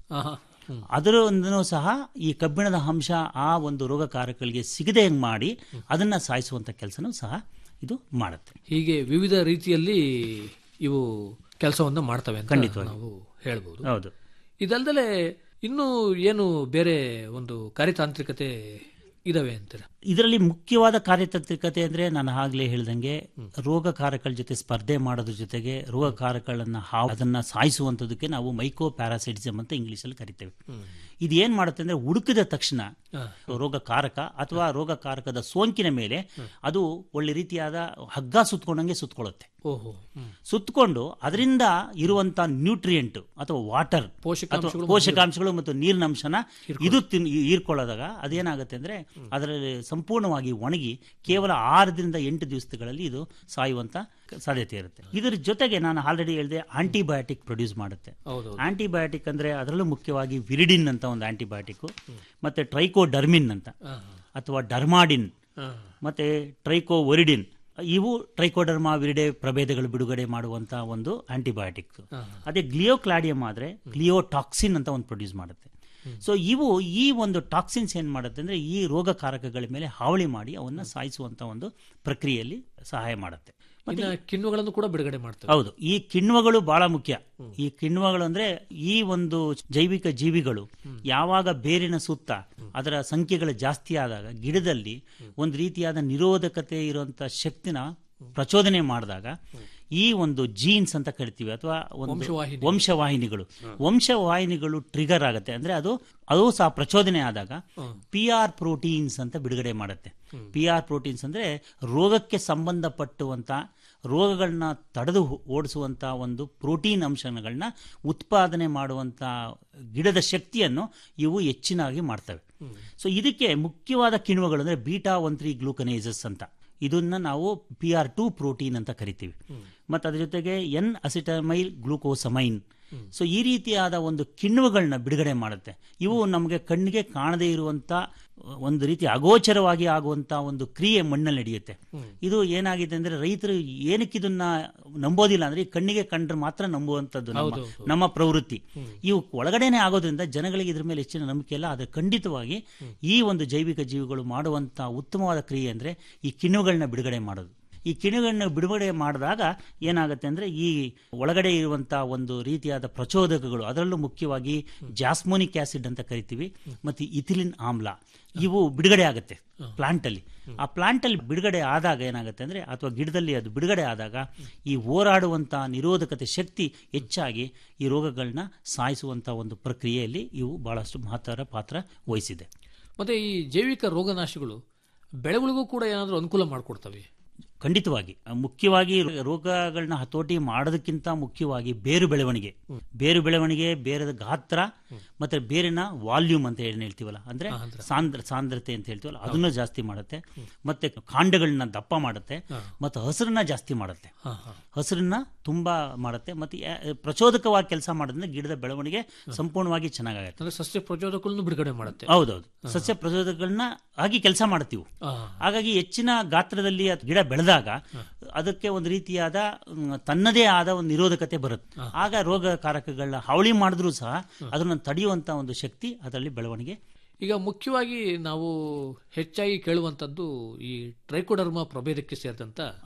ಅದರೊಂದನ್ನು ಸಹ ಈ ಕಬ್ಬಿಣದ ಅಂಶ ಆ ಒಂದು ರೋಗಕಾರಕಗಳಿಗೆ ಸಿಗದೆ ಮಾಡಿ ಅದನ್ನ ಸಾಯಿಸುವಂತ ಕೆಲಸನೂ ಸಹ ಇದು ಮಾಡುತ್ತೆ ಹೀಗೆ ವಿವಿಧ ರೀತಿಯಲ್ಲಿ ಇವು ಕೆಲಸವನ್ನ ಮಾಡ್ತವೆ ಅಂತ ಖಂಡಿತವಾಗಿ. ನಾವು ಹೇಳ್ಬೋದು ಹೌದು ಇದಲ್ದಲೆ ಇನ್ನೂ ಏನು ಬೇರೆ ಒಂದು ಕಾರ್ಯತಾಂತ್ರಿಕತೆ ಇದಾವೆ ಅಂತೀರ ಇದರಲ್ಲಿ ಮುಖ್ಯವಾದ ಕಾರ್ಯತಾಂತ್ರಿಕತೆ ಅಂದ್ರೆ ನಾನು ಆಗ್ಲೇ ಹೇಳ್ದಂಗೆ ರೋಗಕಾರಕಗಳ ಜೊತೆ ಸ್ಪರ್ಧೆ ಮಾಡೋದ್ರ ಜೊತೆಗೆ ರೋಗಕಾರಕಗಳನ್ನ ಹಾವು ಅದನ್ನ ಸಾಯಿಸುವಂತದಕ್ಕೆ ನಾವು ಮೈಕೋ ಪ್ಯಾರಾಸೈಟಿಸಮ್ ಅಂತ ಇಂಗ್ಲಿಷ್ ಅಲ್ಲಿ ಕರಿತೇವೆ ಇದು ಏನ್ ಮಾಡುತ್ತೆ ಅಂದ್ರೆ ಹುಡುಕಿದ ತಕ್ಷಣ ರೋಗಕಾರಕ ಅಥವಾ ರೋಗಕಾರಕದ ಸೋಂಕಿನ ಮೇಲೆ ಅದು ಒಳ್ಳೆ ರೀತಿಯಾದ ಹಗ್ಗ ಸುತ್ಕೊಂಡಂಗೆ ಸುತ್ಕೊಳ್ಳುತ್ತೆ ಓಹೋ ಸುತ್ತಕೊಂಡು ಅದರಿಂದ ಇರುವಂತ ನ್ಯೂಟ್ರಿಯೆಂಟ್ ಅಥವಾ ವಾಟರ್ ಪೋಷಕಾಂಶಗಳು ಪೋಷಕಾಂಶಗಳು ಮತ್ತು ನೀರಿನ ಅಂಶನ ಇದು ತಿನ್ ಹೀರ್ಕೊಳ್ಳೋದಾಗ ಅದೇನಾಗುತ್ತೆ ಅಂದ್ರೆ ಅದರಲ್ಲಿ ಸಂಪೂರ್ಣವಾಗಿ ಒಣಗಿ ಕೇವಲ ಆರರಿಂದ ಎಂಟು ದಿವಸಗಳಲ್ಲಿ ಇದು ಸಾಯುವಂತ ಸಾಧ್ಯತೆ ಇರುತ್ತೆ ಇದರ ಜೊತೆಗೆ ನಾನು ಆಲ್ರೆಡಿ ಹೇಳಿದೆ ಆಂಟಿಬಯೋಟಿಕ್ ಪ್ರೊಡ್ಯೂಸ್ ಮಾಡುತ್ತೆ ಹೌದು ಆಂಟಿಬಯೋಟಿಕ್ ಅಂದ್ರೆ ಅದರಲ್ಲೂ ಮುಖ್ಯವಾಗಿ ವಿರಿಡಿನ್ ಅಂತ ಒಂದು ಆಂಟಿಬಯೋಟಿಕ್ ಮತ್ತೆ ಟ್ರೈಕೋಡರ್ಮಿನ್ ಅಂತ ಅಥವಾ ಡರ್ಮಾಡಿನ್ ಮತ್ತೆ ಟ್ರೈಕೋ ಒರಿಡಿನ್ ಇವು ಟ್ರೈಕೋಡರ್ಮಾ ವಿರಿಡೆ ಪ್ರಭೇದಗಳು ಬಿಡುಗಡೆ ಮಾಡುವಂತ ಒಂದು ಆಂಟಿಬಯೋಟಿಕ್ ಅದೇ ಗ್ಲಿಯೋಕ್ಲಾಡಿಯಮ್ ಆದ್ರೆ ಗ್ಲಿಯೋಟಾಕ್ಸಿನ್ ಅಂತ ಒಂದು ಪ್ರೊಡ್ಯೂಸ್ ಮಾಡುತ್ತೆ ಸೊ ಇವು ಈ ಒಂದು ಟಾಕ್ಸಿನ್ಸ್ ಏನ್ ಮಾಡುತ್ತೆ ಅಂದ್ರೆ ಈ ರೋಗಕಾರಕಗಳ ಮೇಲೆ ಹಾವಳಿ ಮಾಡಿ ಅವನ್ನ ಸಾಯಿಸುವಂತ ಒಂದು ಪ್ರಕ್ರಿಯೆಯಲ್ಲಿ ಸಹಾಯ ಮಾಡುತ್ತೆ ಇನ್ನ ಕಿಣ್ವಗಳನ್ನು ಕೂಡ ಬಿಡುಗಡೆ ಮಾಡ್ತವೆ ಹೌದು ಈ ಕಿಣ್ವಗಳು ಬಹಳ ಮುಖ್ಯ ಈ ಕಿಣ್ವಗಳು ಅಂದ್ರೆ ಈ ಒಂದು ಜೈವಿಕ ಜೀವಿಗಳು ಯಾವಾಗ ಬೇರಿನ ಸುತ್ತ ಅದರ ಸಂಖ್ಯೆಗಳು ಜಾಸ್ತಿ ಆದಾಗ ಗಿಡದಲ್ಲಿ ಒಂದು ರೀತಿಯಾದ ನಿರೋಧಕತೆ ಇರುವಂತ ಶಕ್ತಿನ ಪ್ರಚೋದನೆ ಮಾಡಿದಾಗ ಈ ಒಂದು ಜೀನ್ಸ್ ಅಂತ ಕರಿತೀವಿ ಅಥವಾ ಒಂದು ವಂಶವಾಹಿನಿ. ವಂಶವಾಹಿನಿಗಳು ವಂಶವಾಹಿನಿಗಳು ಟ್ರಿಗರ್ ಆಗುತ್ತೆ ಅಂದ್ರೆ ಅದು ಅದು ಸಹ ಪ್ರಚೋದನೆ ಆದಾಗ ಪಿ ಆರ್ ಪ್ರೋಟೀನ್ಸ್ ಅಂತ ಬಿಡುಗಡೆ ಮಾಡುತ್ತೆ ಪಿ ಆರ್ ಪ್ರೋಟೀನ್ಸ್ ಅಂದ್ರೆ ರೋಗಕ್ಕೆ ಸಂಬಂಧಪಟ್ಟುವಂತ ರೋಗಗಳನ್ನ ತಡೆದು ಓಡಿಸುವಂತ ಒಂದು ಪ್ರೋಟೀನ್ ಅಂಶಗಳನ್ನ ಉತ್ಪಾದನೆ ಮಾಡುವಂತ ಗಿಡದ ಶಕ್ತಿಯನ್ನು ಇವು ಹೆಚ್ಚಿನಾಗಿ ಮಾಡ್ತವೆ ಸೊ ಇದಕ್ಕೆ ಮುಖ್ಯವಾದ ಕಿಣ್ವಗಳು ಅಂದ್ರೆ ಬೀಟಾ ಒನ್ ತ್ರೀ ಗ್ಲೂಕನೇಸಸ್ ಅಂತ ಇದನ್ನ ನಾವು ಪಿ ಆರ್ ಟು ಪ್ರೋಟೀನ್ ಅಂತ ಕರಿತೀವಿ ಮತ್ತು ಅದ್ರ ಜೊತೆಗೆ ಎನ್ ಅಸಿಟಮೈಲ್ ಗ್ಲೂಕೋಸಮೈನ್ ಸೊ ಈ ರೀತಿಯಾದ ಒಂದು ಕಿಣ್ವಗಳನ್ನ ಬಿಡುಗಡೆ ಮಾಡುತ್ತೆ ಇವು ನಮಗೆ ಕಣ್ಣಿಗೆ ಕಾಣದೇ ಇರುವಂತ ಒಂದು ರೀತಿ ಅಗೋಚರವಾಗಿ ಆಗುವಂತ ಒಂದು ಕ್ರಿಯೆ ಮಣ್ಣಲ್ಲಿ ನಡೆಯುತ್ತೆ ಇದು ಏನಾಗಿದೆ ಅಂದ್ರೆ ರೈತರು ಏನಕ್ಕೆ ಇದನ್ನ ನಂಬೋದಿಲ್ಲ ಅಂದ್ರೆ ಈ ಕಣ್ಣಿಗೆ ಕಂಡ್ರೆ ಮಾತ್ರ ನಂಬುವಂತದ್ದು ನಮ್ಮ ಹೌದು, ಹೌದು. ನಮ್ಮ ಪ್ರವೃತ್ತಿ ಇವು ಒಳಗಡೆನೆ ಆಗೋದ್ರಿಂದ ಜನಗಳಿಗೆ ಇದ್ರ ಮೇಲೆ ಹೆಚ್ಚಿನ ನಂಬಿಕೆ ಇಲ್ಲ ಆದರೆ ಖಂಡಿತವಾಗಿ ಈ ಒಂದು ಜೈವಿಕ ಜೀವಿಗಳು ಮಾಡುವಂತ ಉತ್ತಮವಾದ ಕ್ರಿಯೆ ಅಂದ್ರೆ ಈ ಕಿಣ್ವಗಳನ್ನ ಬಿಡುಗಡೆ ಮಾಡೋದು ಈ ಕಿಣ್ವಗಳನ್ನ ಬಿಡುಗಡೆ ಮಾಡಿದಾಗ ಏನಾಗುತ್ತೆ ಅಂದ್ರೆ ಈ ಒಳಗಡೆ ಇರುವಂತ ಒಂದು ರೀತಿಯಾದ ಪ್ರಚೋದಕಗಳು ಅದರಲ್ಲೂ ಮುಖ್ಯವಾಗಿ ಜಾಸ್ಮೋನಿಕ್ ಆಸಿಡ್ ಅಂತ ಕರಿತೀವಿ ಮತ್ತು ಇಥಿಲಿನ್ ಆಮ್ಲ ಇವು ಬಿಡುಗಡೆ ಆಗುತ್ತೆ ಪ್ಲಾಂಟ್ ಅಲ್ಲಿ ಆ ಪ್ಲಾಂಟ್ ಅಲ್ಲಿ ಬಿಡುಗಡೆ ಆದಾಗ ಏನಾಗುತ್ತೆ ಅಂದ್ರೆ ಅಥವಾ ಗಿಡದಲ್ಲಿ ಅದು ಬಿಡುಗಡೆ ಆದಾಗ ಈ ಹೋರಾಡುವಂತ ನಿರೋಧಕತೆ ಶಕ್ತಿ ಹೆಚ್ಚಾಗಿ ಈ ರೋಗಗಳನ್ನ ಸಾಯಿಸುವಂತ ಒಂದು ಪ್ರಕ್ರಿಯೆಯಲ್ಲಿ ಇವು ಬಹಳಷ್ಟು ಮಹತ್ವದ ಪಾತ್ರ ವಹಿಸಿದೆ ಮತ್ತೆ ಈ ಜೈವಿಕ ರೋಗನಾಶಿಗಳು ಬೆಳೆಗಳಿಗೂ ಕೂಡ ಏನಾದರೂ ಅನುಕೂಲ ಮಾಡಿಕೊಡ್ತವೆ ಖಂಡಿತವಾಗಿ ಮುಖ್ಯವಾಗಿ ರೋಗಗಳನ್ನ ಹತೋಟಿ ಮಾಡೋದಕ್ಕಿಂತ ಮುಖ್ಯವಾಗಿ ಬೇರು ಬೆಳವಣಿಗೆ ಬೇರು ಬೆಳವಣಿಗೆ ಬೇರದ ಗಾತ್ರ ಮತ್ತೆ ಬೇರಿನ ವಾಲ್ಯೂಮ್ ಅಂತ ಏನು ಹೇಳ್ತೀವಲ್ಲ ಅಂದ್ರೆ ಸಾಂದ್ರ ಸಾಂದ್ರತೆ ಅಂತ ಹೇಳ್ತೀವಲ್ಲ ಅದನ್ನ ಜಾಸ್ತಿ ಮಾಡುತ್ತೆ ಮತ್ತೆ ಕಾಂಡಗಳನ್ನ ದಪ್ಪ ಮಾಡುತ್ತೆ ಮತ್ತೆ ಹಸಿರನ್ನ ಜಾಸ್ತಿ ಮಾಡುತ್ತೆ ಹಸಿರನ್ನ ತುಂಬಾ ಮಾಡುತ್ತೆ ಮತ್ತೆ ಯಾ- ಪ್ರಚೋದಕವಾಗಿ ಕೆಲಸ ಮಾಡೋದ್ರಿಂದ ಗಿಡದ ಬೆಳವಣಿಗೆ ಸಂಪೂರ್ಣವಾಗಿ ಚೆನ್ನಾಗಾಗುತ್ತೆ ಅಂದ್ರೆ ಸಸ್ಯ ಪ್ರಚೋದಕಗಳನ್ನು ಬಿಡುಗಡೆ ಮಾಡುತ್ತೆ ಹೌದೌದು ಸಸ್ಯ ಪ್ರಚೋದಕಗಳನ್ನ ಆಗಿ ಕೆಲಸ ಮಾಡ್ತೀವಿ ಆ, ಹಾಗಾಗಿ ಹೆಚ್ಚಿನ ಗಾತ್ರದಲ್ಲಿ ಅದು ಗಿಡ ಬೆಳೆದಾಗ ಅದಕ್ಕೆ ಒಂದು ರೀತಿಯಾದ ಮ್, ತನ್ನದೇ ಆದ ಒಂದು ನಿರೋಧಕತೆ ಬರುತ್ತೆ ಆಗ ರೋಗಕಾರಕಗಳನ್ನ ಹಾವಳಿ ಮಾಡಿದ್ರೂ ಸಹ ಅದನ್ನು ತಡೆಯುವಂತ ಒಂದು ಶಕ್ತಿ ಅದರಲ್ಲಿ ಬೆಳವಣಿಗೆ ಈಗ ಮುಖ್ಯವಾಗಿ ನಾವು ಹೆಚ್ಚಾಗಿ ಕೇಳುವಂತದ್ದು ಈ ಟ್ರೈಕೋಡರ್ಮಾ ಪ್ರಭೇದಕ್ಕೆ ಸೇರಿದಂತ ಹೌದು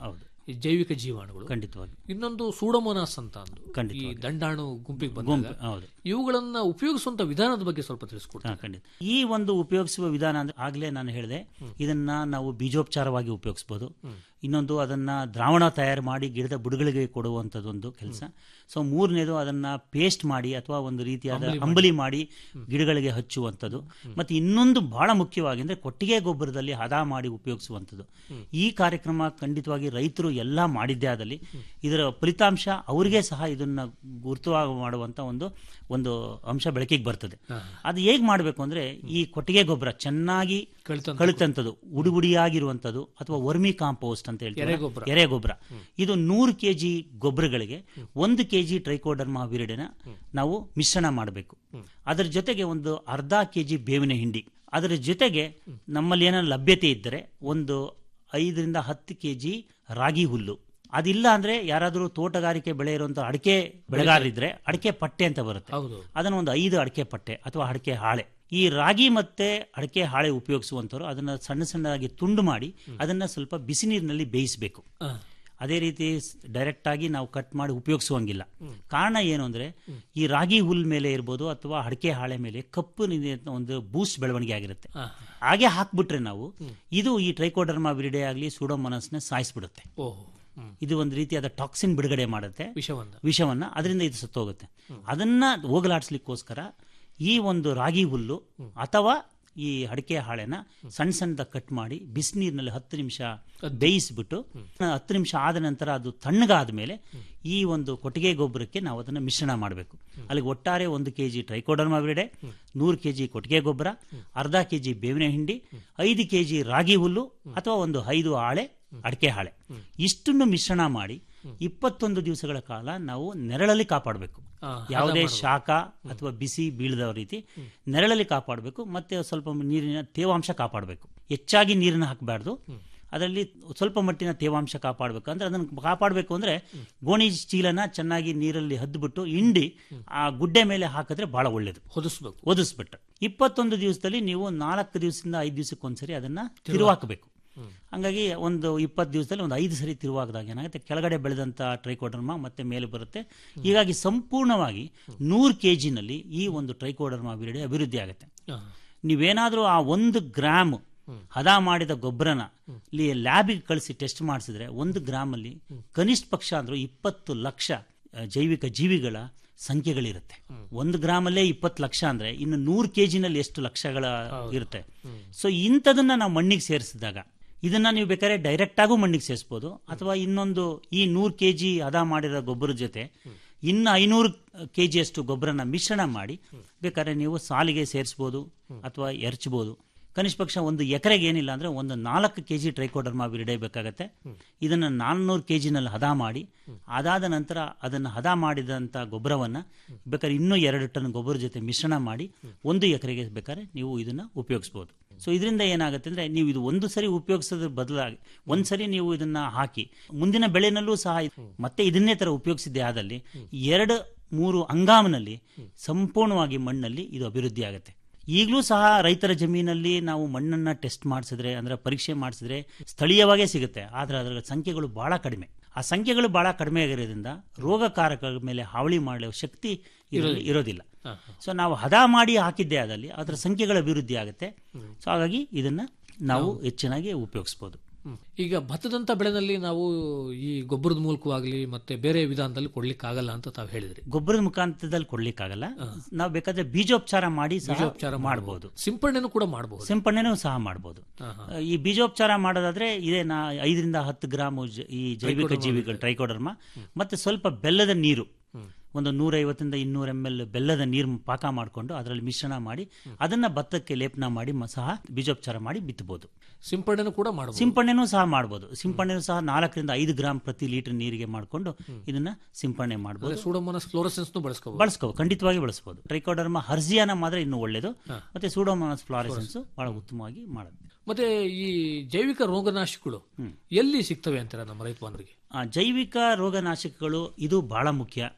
ಈ ಜೈವಿಕ ಜೀವಾಣುಗಳು ಖಂಡಿತವಾಗಿ ಇನ್ನೊಂದು ಸೂಡೋಮೋನಾಸ್ ಅಂತ ಅಂದು ಈ ಖಂಡಿತವಾಗಿ. ದಂಡಾಣು ಗುಂಪಿಗೆ ಗುಂಪು, ಬಂದಾಗ ಹೌದು. ಇವುಗಳನ್ನ ಉಪಯೋಗಿಸುವಂತ ವಿಧಾನದ ಬಗ್ಗೆ ಸ್ವಲ್ಪ ತಿಳಿಸ್ಕೊಡ್ತೀನಿ ಹಾ, ಖಂಡಿತ ಈ ಒಂದು ಉಪಯೋಗಿಸುವ ವಿಧಾನ ಅಂದ್ರೆ ಆಗ್ಲೇ ನಾನು ಹೇಳಿದೆ ಇದನ್ನ ನಾವು ಬೀಜೋಪಚಾರವಾಗಿ ಉಪಯೋಗಿಸಬಹುದು ಇನ್ನೊಂದು ಅದನ್ನ ದ್ರಾವಣ ತಯಾರು ಮಾಡಿ ಗಿಡದ ಬುಡಗಳಿಗೆ ಕೊಡುವಂಥದ್ದೊಂದು ಕೆಲಸ ಸೊ ಮೂರನೇದು ಅದನ್ನ ಪೇಸ್ಟ್ ಮಾಡಿ ಅಥವಾ ಒಂದು ರೀತಿಯಾದ ಅಂಬಲಿ ಮಾಡಿ. ಅಂಬಲಿ ಮಾಡಿ ಗಿಡಗಳಿಗೆ ಹಚ್ಚುವಂಥದ್ದು ಮತ್ತೆ ಇನ್ನೊಂದು ಬಹಳ ಮುಖ್ಯವಾಗಿ ಅಂದ್ರೆ ಕೊಟ್ಟಿಗೆ ಗೊಬ್ಬರದಲ್ಲಿ ಹದ ಮಾಡಿ ಉಪಯೋಗಿಸುವಂಥದ್ದು ಈ ಕಾರ್ಯಕ್ರಮ ಖಂಡಿತವಾಗಿ ರೈತರು ಎಲ್ಲ ಮಾಡಿದ್ದೇ ಆದಲ್ಲಿ ಇದರ ಫಲಿತಾಂಶ ಅವರಿಗೆ ಸಹ ಇದನ್ನ ಗುರುತುವಾಗಿ ಮಾಡುವಂತ ಒಂದು ಒಂದು ಅಂಶ ಬೆಳಕಿಗೆ ಬರ್ತದೆ ಅದು ಹೇಗ್ ಮಾಡಬೇಕು ಅಂದ್ರೆ ಈ ಕೊಟ್ಟಿಗೆ ಗೊಬ್ಬರ ಚೆನ್ನಾಗಿ ಕಳಿತಂತ ಕಳಿತಂಥದ್ದು ಉಡುಗುಡಿಯಾಗಿರುವಂಥದ್ದು ಅಥವಾ ವರ್ಮಿ ಕಾಂಪೋಸ್ಟ್ ಅಂತ ಹೇಳ್ತೀವಿ ಎರೆಗೊಬ್ಬರ. ಎರೆಗೊಬ್ಬರ ಇದು ನೂರು ಕೆಜಿ ಗೊಬ್ಬರಗಳಿಗೆ ಒಂದು ಕೆಜಿ ಟ್ರೈಕೋಡರ್ಮಾ ವಿರಿಡಿನ ನಾವು ಮಿಶ್ರಣ ಮಾಡಬೇಕು ಅದರ ಜೊತೆಗೆ ಒಂದು ಅರ್ಧ ಕೆಜಿ ಬೇವಿನ ಹಿಂಡಿ ಅದರ ಜೊತೆಗೆ ನಮ್ಮಲ್ಲಿ ಏನಾದ್ರು ಲಭ್ಯತೆ ಇದ್ದರೆ ಒಂದು ಐದರಿಂದ ಹತ್ತು ಕೆಜಿ ರಾಗಿ ಹುಲ್ಲು ಅದಿಲ್ಲ ಅಂದ್ರೆ ಯಾರಾದರೂ ತೋಟಗಾರಿಕೆ ಬೆಳೆ ಇರುವಂತ ಅಡಿಕೆ ಬೆಳೆಗಾರರಿದ್ರೆ ಅಡಿಕೆ ಪಟ್ಟೆ ಅಂತ ಬರುತ್ತೆ ಹೌದು ಅದನ್ನ ಒಂದು ಐದು ಅಡಿಕೆ ಪಟ್ಟೆ ಅಥವಾ ಅಡಿಕೆ ಹಾಳೆ ಈ ರಾಗಿ ಮತ್ತೆ ಅಡಿಕೆ ಹಾಳೆ ಉಪಯೋಗಿಸುವಂತವರು ಅದನ್ನ ಸಣ್ಣ ಸಣ್ಣದಾಗಿ ತುಂಡು ಮಾಡಿ ಅದನ್ನ ಸ್ವಲ್ಪ ಬಿಸಿ ನೀರಿನಲ್ಲಿ ಬೇಯಿಸಬೇಕು ಆ. ಅದೇ ರೀತಿ ಡೈರೆಕ್ಟ್ ಆಗಿ ನಾವು ಕಟ್ ಮಾಡಿ ಉಪಯೋಗಿಸುವಂಗಿಲ್ಲ ಕಾರಣ ಏನು ಅಂದ್ರೆ ಈ ರಾಗಿ ಹುಲ್ ಮೇಲೆ ಇರ್ಬೋದು ಅಥವಾ ಅಡಿಕೆ ಹಾಳೆ ಮೇಲೆ ಕಪ್ಪು ನಿದೆ- ಒಂದು ಬೂಸ್ಟ್ ಬೆಳವಣಿಗೆ ಆಗಿರುತ್ತೆ ಆ. ಹಾಗೆ ಹಾಕ್ಬಿಟ್ರೆ ನಾವು ಇದು ಈ ಟ್ರೈಕೋಡರ್ಮಾ ವಿರಿಡೆ ಆಗಲಿ ಸೂಡೋಮೋನಸ್ನ ಸಾಯಿಸ್ಬಿಡುತ್ತೆ ಓಹೋ ಹ್ಮ್. ಇದು ಒಂದು ರೀತಿಯಾದ ಟಾಕ್ಸಿನ್ ಬಿಡುಗಡೆ ಮಾಡುತ್ತೆ ವಿಷವನ್ನ ವಿಷವನ್ನ ಅದರಿಂದ ಇದು ಸತ್ತೋಗುತ್ತೆ ಅದನ್ನ ಹೋಗಲಾಡಿಸ್ಲಿಕ್ಕೋಸ್ಕರ ಈ ಒಂದು ರಾಗಿ ಹುಲ್ಲು ಅಥವಾ ಈ ಅಡಿಕೆ ಹಾಳೆನ ಸಣ್ಣ ಸಣ್ಣದ ಕಟ್ ಮಾಡಿ ಬಿಸಿನೀರಿನಲ್ಲಿ ಹತ್ತು ನಿಮಿಷ ಬೇಯಿಸ್ಬಿಟ್ಟು ಹತ್ತು ನಿಮಿಷ ಆದ ನಂತರ ಅದು ತಣ್ಣಗಾದ ಮೇಲೆ ಈ ಒಂದು ಕೊಟ್ಟಿಗೆ ಗೊಬ್ಬರಕ್ಕೆ ನಾವು ಅದನ್ನು ಮಿಶ್ರಣ ಮಾಡಬೇಕು ಅಲ್ಲಿಗೆ ಒಟ್ಟಾರೆ ಒಂದು ಕೆ ಜಿ ಟ್ರೈಕೋಡರ್ಮಾ ವಿರಿಡೆ ನೂರು ಕೆ ಜಿ ಕೊಟ್ಟಿಗೆ ಗೊಬ್ಬರ ಅರ್ಧ ಕೆ ಜಿ ಬೇವಿನ ಹಿಂಡಿ ಐದು ಕೆ ಜಿ ರಾಗಿ ಹುಲ್ಲು ಅಥವಾ ಒಂದು ಐದು ಹಾಳೆ ಅಡಿಕೆ ಹಾಳೆ ಇಷ್ಟನ್ನು ಮಿಶ್ರಣ ಮಾಡಿ ಇಪ್ಪತ್ತೊಂದು ದಿವಸಗಳ ಕಾಲ ನಾವು ನೆರಳಲ್ಲಿ ಕಾಪಾಡಬೇಕು ಆ, ಹದ ಯಾವುದೇ ಮಾಡ್ಬೇಕು. ಶಾಖ ಅಥವಾ ಬಿಸಿ ಬೀಳದ ರೀತಿ ನೆರಳಲ್ಲಿ ಕಾಪಾಡಬೇಕು ಮತ್ತೆ ಸ್ವಲ್ಪ ನೀರಿನ ತೇವಾಂಶ ಕಾಪಾಡಬೇಕು ಹೆಚ್ಚಾಗಿ ನೀರನ್ನು ಹಾಕಬಾರ್ದು ಅದರಲ್ಲಿ ಸ್ವಲ್ಪ ಮಟ್ಟಿನ ತೇವಾಂಶ ಕಾಪಾಡಬೇಕು ಅಂದ್ರೆ ಅದನ್ನು ಕಾಪಾಡಬೇಕು ಅಂದ್ರೆ ಗೋಣಿ ಚೀಲನ ಚೆನ್ನಾಗಿ ನೀರಲ್ಲಿ ಹದ್ದುಬಿಟ್ಟು ಹಿಂಡಿ ಆ ಗುಡ್ಡೆ ಮೇಲೆ ಹಾಕಿದ್ರೆ ಬಹಳ ಒಳ್ಳೇದು ಹೊದಿಸ್ಬೇಕು ಒದಿಸ್ಬಿಟ್ಟು ಇಪ್ಪತ್ತೊಂದು ದಿವಸದಲ್ಲಿ ನೀವು ನಾಲ್ಕು ದಿವಸದಿಂದ ಐದು ದಿವಸಕ್ಕೊಂದ್ಸರಿ ಅದನ್ನ ತಿರುವಾಕಬೇಕು ಹಂಗಾಗಿ ಒಂದು ಇಪ್ಪತ್ತು ದಿವಸದಲ್ಲಿ ಒಂದು ಐದು ಸರಿ ತಿರುವಾಗದಾಗ ಏನಾಗುತ್ತೆ ಕೆಳಗಡೆ ಬೆಳೆದಂತ ಟ್ರೈಕೋಡರ್ಮಾ ಮತ್ತೆ ಮೇಲೆ ಬರುತ್ತೆ ಹೀಗಾಗಿ ಸಂಪೂರ್ಣವಾಗಿ ನೂರು ಕೆ ಜಿನಲ್ಲಿ ಈ ಒಂದು ಟ್ರೈಕೋಡರ್ಮಾ ವಿರಡೆ ಅಭಿವೃದ್ಧಿ ಆಗುತ್ತೆ ಆ. ನೀವೇನಾದ್ರೂ ಆ ಒಂದು ಗ್ರಾಮ್ ಹದ ಮಾಡಿದ ಗೊಬ್ಬರನ ಇಲ್ಲಿ ಲ್ಯಾಬಿಗೆ ಕಳಿಸಿ ಟೆಸ್ಟ್ ಮಾಡಿಸಿದ್ರೆ ಒಂದು ಗ್ರಾಮಲ್ಲಿ ಕನಿಷ್ಠ ಪಕ್ಷ ಅಂದ್ರೂ ಇಪ್ಪತ್ತು ಲಕ್ಷ ಆ, ಜೈವಿಕ ಜೀವಿಗಳ ಸಂಖ್ಯೆಗಳಿರುತ್ತೆ ಒಂದು ಗ್ರಾಮಲ್ಲೇ ಇಪ್ಪತ್ತು ಲಕ್ಷ ಅಂದ್ರೆ ಇನ್ನು ನೂರು ಕೆ ಜಿನಲ್ಲಿ ಎಷ್ಟು ಲಕ್ಷಗಳ ಇರುತ್ತೆ ಸೊ ಇಂಥದನ್ನ ನಾವು ಮಣ್ಣಿಗೆ ಸೇರಿಸಿದಾಗ ಇದನ್ನ ನೀವು ಬೇಕಾದ್ರೆ ಡೈರೆಕ್ಟ್ ಆಗು ಮಣ್ಣಿಗೆ ಸೇರಿಸ್ಬೋದು ಅಥವಾ ಇನ್ನೊಂದು ಈ ನೂರು ಕೆ ಜಿ ಹದ ಮಾಡಿರೋ ಗೊಬ್ಬರದ ಜೊತೆ ಇನ್ನು ಐನೂರು ಕೆ ಜಿಯಷ್ಟು ಗೊಬ್ಬರನ ಮಿಶ್ರಣ ಮಾಡಿ ಬೇಕಾದ್ರೆ ನೀವು ಸಾಲಿಗೆ ಸೇರಿಸ್ಬೋದು ಅಥವಾ ಎರಚ್ಬೋದು ಕನಿಷ್ಠ ಪಕ್ಷ ಒಂದು ಎಕರೆಗೆ ಏನಿಲ್ಲ ಅಂದ್ರೆ ಒಂದು ನಾಲ್ಕು ಕೆ ಜಿ ಟ್ರೈಕೋಡರ್ಮಾ ವಿರಿಡೆ ಬೇಕಾಗತ್ತೆ ಇದನ್ನ ನಾನ್ನೂರು ಕೆ ಜಿನಲ್ಲಿ ಹದ ಮಾಡಿ ಅದಾದ ನಂತರ ಅದನ್ನು ಹದ ಮಾಡಿದಂಥ ಗೊಬ್ಬರವನ್ನ ಬೇಕಾದ್ರೆ ಇನ್ನೂ ಎರಡು ಟನ್ ಗೊಬ್ಬರ ಜೊತೆ ಮಿಶ್ರಣ ಮಾಡಿ ಒಂದು ಎಕರೆಗೆ ಬೇಕಾದ್ರೆ ನೀವು ಇದನ್ನ ಉಪಯೋಗಿಸ್ಬೋದು ಸೊ ಇದರಿಂದ ಏನಾಗುತ್ತೆ ಅಂದ್ರೆ ನೀವು ಇದು ಒಂದು ಸರಿ ಉಪಯೋಗಿಸೋದ್ರ ಬದಲಾಗಿ ಒಂದು ಸರಿ ನೀವು ಇದನ್ನ ಹಾಕಿ ಮುಂದಿನ ಬೆಳೆನಲ್ಲೂ ಸಹ ಮತ್ತೆ ಇದನ್ನೇ ತರ ಉಪಯೋಗಿಸಿದ್ದೆ ಆದಲ್ಲಿ ಎರಡು ಮೂರು ಹಂಗಾಮಿನಲ್ಲಿ ಸಂಪೂರ್ಣವಾಗಿ ಮಣ್ಣಲ್ಲಿ ಇದು ಅಭಿವೃದ್ಧಿ ಆಗುತ್ತೆ ಈಗಲೂ ಸಹ ರೈತರ ಜಮೀನಲ್ಲಿ ನಾವು ಮಣ್ಣನ್ನ ಟೆಸ್ಟ್ ಮಾಡಿಸಿದ್ರೆ ಅಂದ್ರೆ ಪರೀಕ್ಷೆ ಮಾಡಿಸಿದ್ರೆ ಸ್ಥಳೀಯವಾಗೇ ಸಿಗುತ್ತೆ ಆದ್ರೆ ಅದರ ಸಂಖ್ಯೆಗಳು ಬಹಳ ಕಡಿಮೆ ಆ ಸಂಖ್ಯೆಗಳು ಬಹಳ ಕಡಿಮೆ ಆಗಿರೋದ್ರಿಂದ ರೋಗಕಾರಕಗಳ ಮೇಲೆ ಹಾವಳಿ ಮಾಡುವ ಶಕ್ತಿ ಇರೋ- ಇರೋದಿಲ್ಲ ಸೊ ನಾವು ಹದ ಮಾಡಿ ಹಾಕಿದ್ದೇ ಆದಲ್ಲಿ ಅದರ ಸಂಖ್ಯೆಗಳ ಅಭಿವೃದ್ಧಿ ಆಗುತ್ತೆ ಸೊ ಹಾಗಾಗಿ ಇದನ್ನ ನಾವು ಹೆಚ್ಚಿನಾಗಿ ಉಪಯೋಗಿಸ್ಬೋದು ಹ್ಮ್. ಈಗ ಭತ್ತದಂತ ಬೆಳೆನಲ್ಲಿ ನಾವು ಈ ಗೊಬ್ಬರದ ಮೂಲಕವಾಗ್ಲಿ ಮತ್ತೆ ಬೇರೆ ವಿಧಾನದಲ್ಲಿ ಕೊಡ್ಲಿಕ್ಕೆ ಆಗಲ್ಲ ಅಂತ ತಾವು ಹೇಳಿದ್ರಿ ಗೊಬ್ಬರದ ಮುಖಾಂತರದಲ್ಲಿ ಕೊಡ್ಲಿಕ್ಕಾಗಲ್ಲ ನಾವು ಬೇಕಾದ್ರೆ ಬೀಜೋಪಚಾರ ಮಾಡಿ ಸಹ ಬೀಜೋಪಚಾರ ಮಾಡಬಹುದು ಸಿಂಪಡಣೆನೂ ಕೂಡ ಮಾಡಬಹುದು ಸಿಂಪಡಣೆನೂ ಸಹ ಮಾಡಬಹುದು ಈ ಬೀಜೋಪಚಾರ ಮಾಡೋದಾದ್ರೆ ಇದೇ ನಾ ಐದರಿಂದ ಹತ್ತು ಗ್ರಾಮ್ ಜ- ಈ ಜೈವಿಕ ಟ್ರೈಕೋಡರ್ಮಾ ಜೀವಿಗಳು ಟ್ರೈಕೋಡರ್ಮಾ ಮತ್ತೆ ಸ್ವಲ್ಪ ಬೆಲ್ಲದ ನೀರು ಒಂದು ನೂರೈವತ್ತರಿಂದ ಇನ್ನೂರ ಎಂ ಎಲ್ ಬೆಲ್ಲದ ನೀರು ಪಾಕ ಮಾಡಿಕೊಂಡು ಅದರಲ್ಲಿ ಮಿಶ್ರಣ ಮಾಡಿ ಅದನ್ನ ಭತ್ತಕ್ಕೆ ಲೇಪನ ಮಾಡಿ ಮ- ಸಹ ಬೀಜೋಪಚಾರ ಮಾಡಿ ಬಿತ್ತಬಹುದು ಸಿಂಪಡಣೆನೂ ಕೂಡ ಮಾಡಬಹುದು ಸಿಂಪಡಣೆನೂ ಸಹ ಮಾಡಬಹುದು ಸಿಂಪಡಣೆನೂ ಸಹ ನಾಲ್ಕರಿಂದ ಐದು ಗ್ರಾಮ್ ಪ್ರತಿ ಲೀಟರ್ ನೀರಿಗೆ ಮಾಡಿಕೊಂಡು ಇದನ್ನ ಸಿಂಪಡಣೆ ಮಾಡಬಹುದು ಸೂಡೋಮೋನಸ್ ಫ್ಲೋರಸೆನ್ಸ್ ಬಳಸ್ಕೋಬಹುದು ಬಳಸ್ಕೋ ಖಂಡಿತವಾಗಿ ಬಳಸಬಹುದು ಟ್ರೈಕೋಡರ್ಮಾ ಹರ್ಜಿಯಾನ ಮಾತ್ರ ಇನ್ನೂ ಒಳ್ಳೇದು ಮತ್ತೆ ಸೂಡೋಮೋನಾಸ್ ಫ್ಲಾರೆಸೆನ್ಸ್ ಬಹಳ ಉತ್ತಮವಾಗಿ ಮಾಡುತ್ತೆ ಮತ್ತೆ ಈ ಜೈವಿಕ ರೋಗನಾಶಕಗಳು ಎಲ್ಲಿ ಸಿಗ್ತವೆ ಅಂತೀರ ನಮ್ಮ ರೈತ ಬಾಂಧವರಿಗೆ ಆ, ಜೈವಿಕ ರೋಗನಾಶಕಗಳು ಇದು ಬಹಳ ಮುಖ್ಯ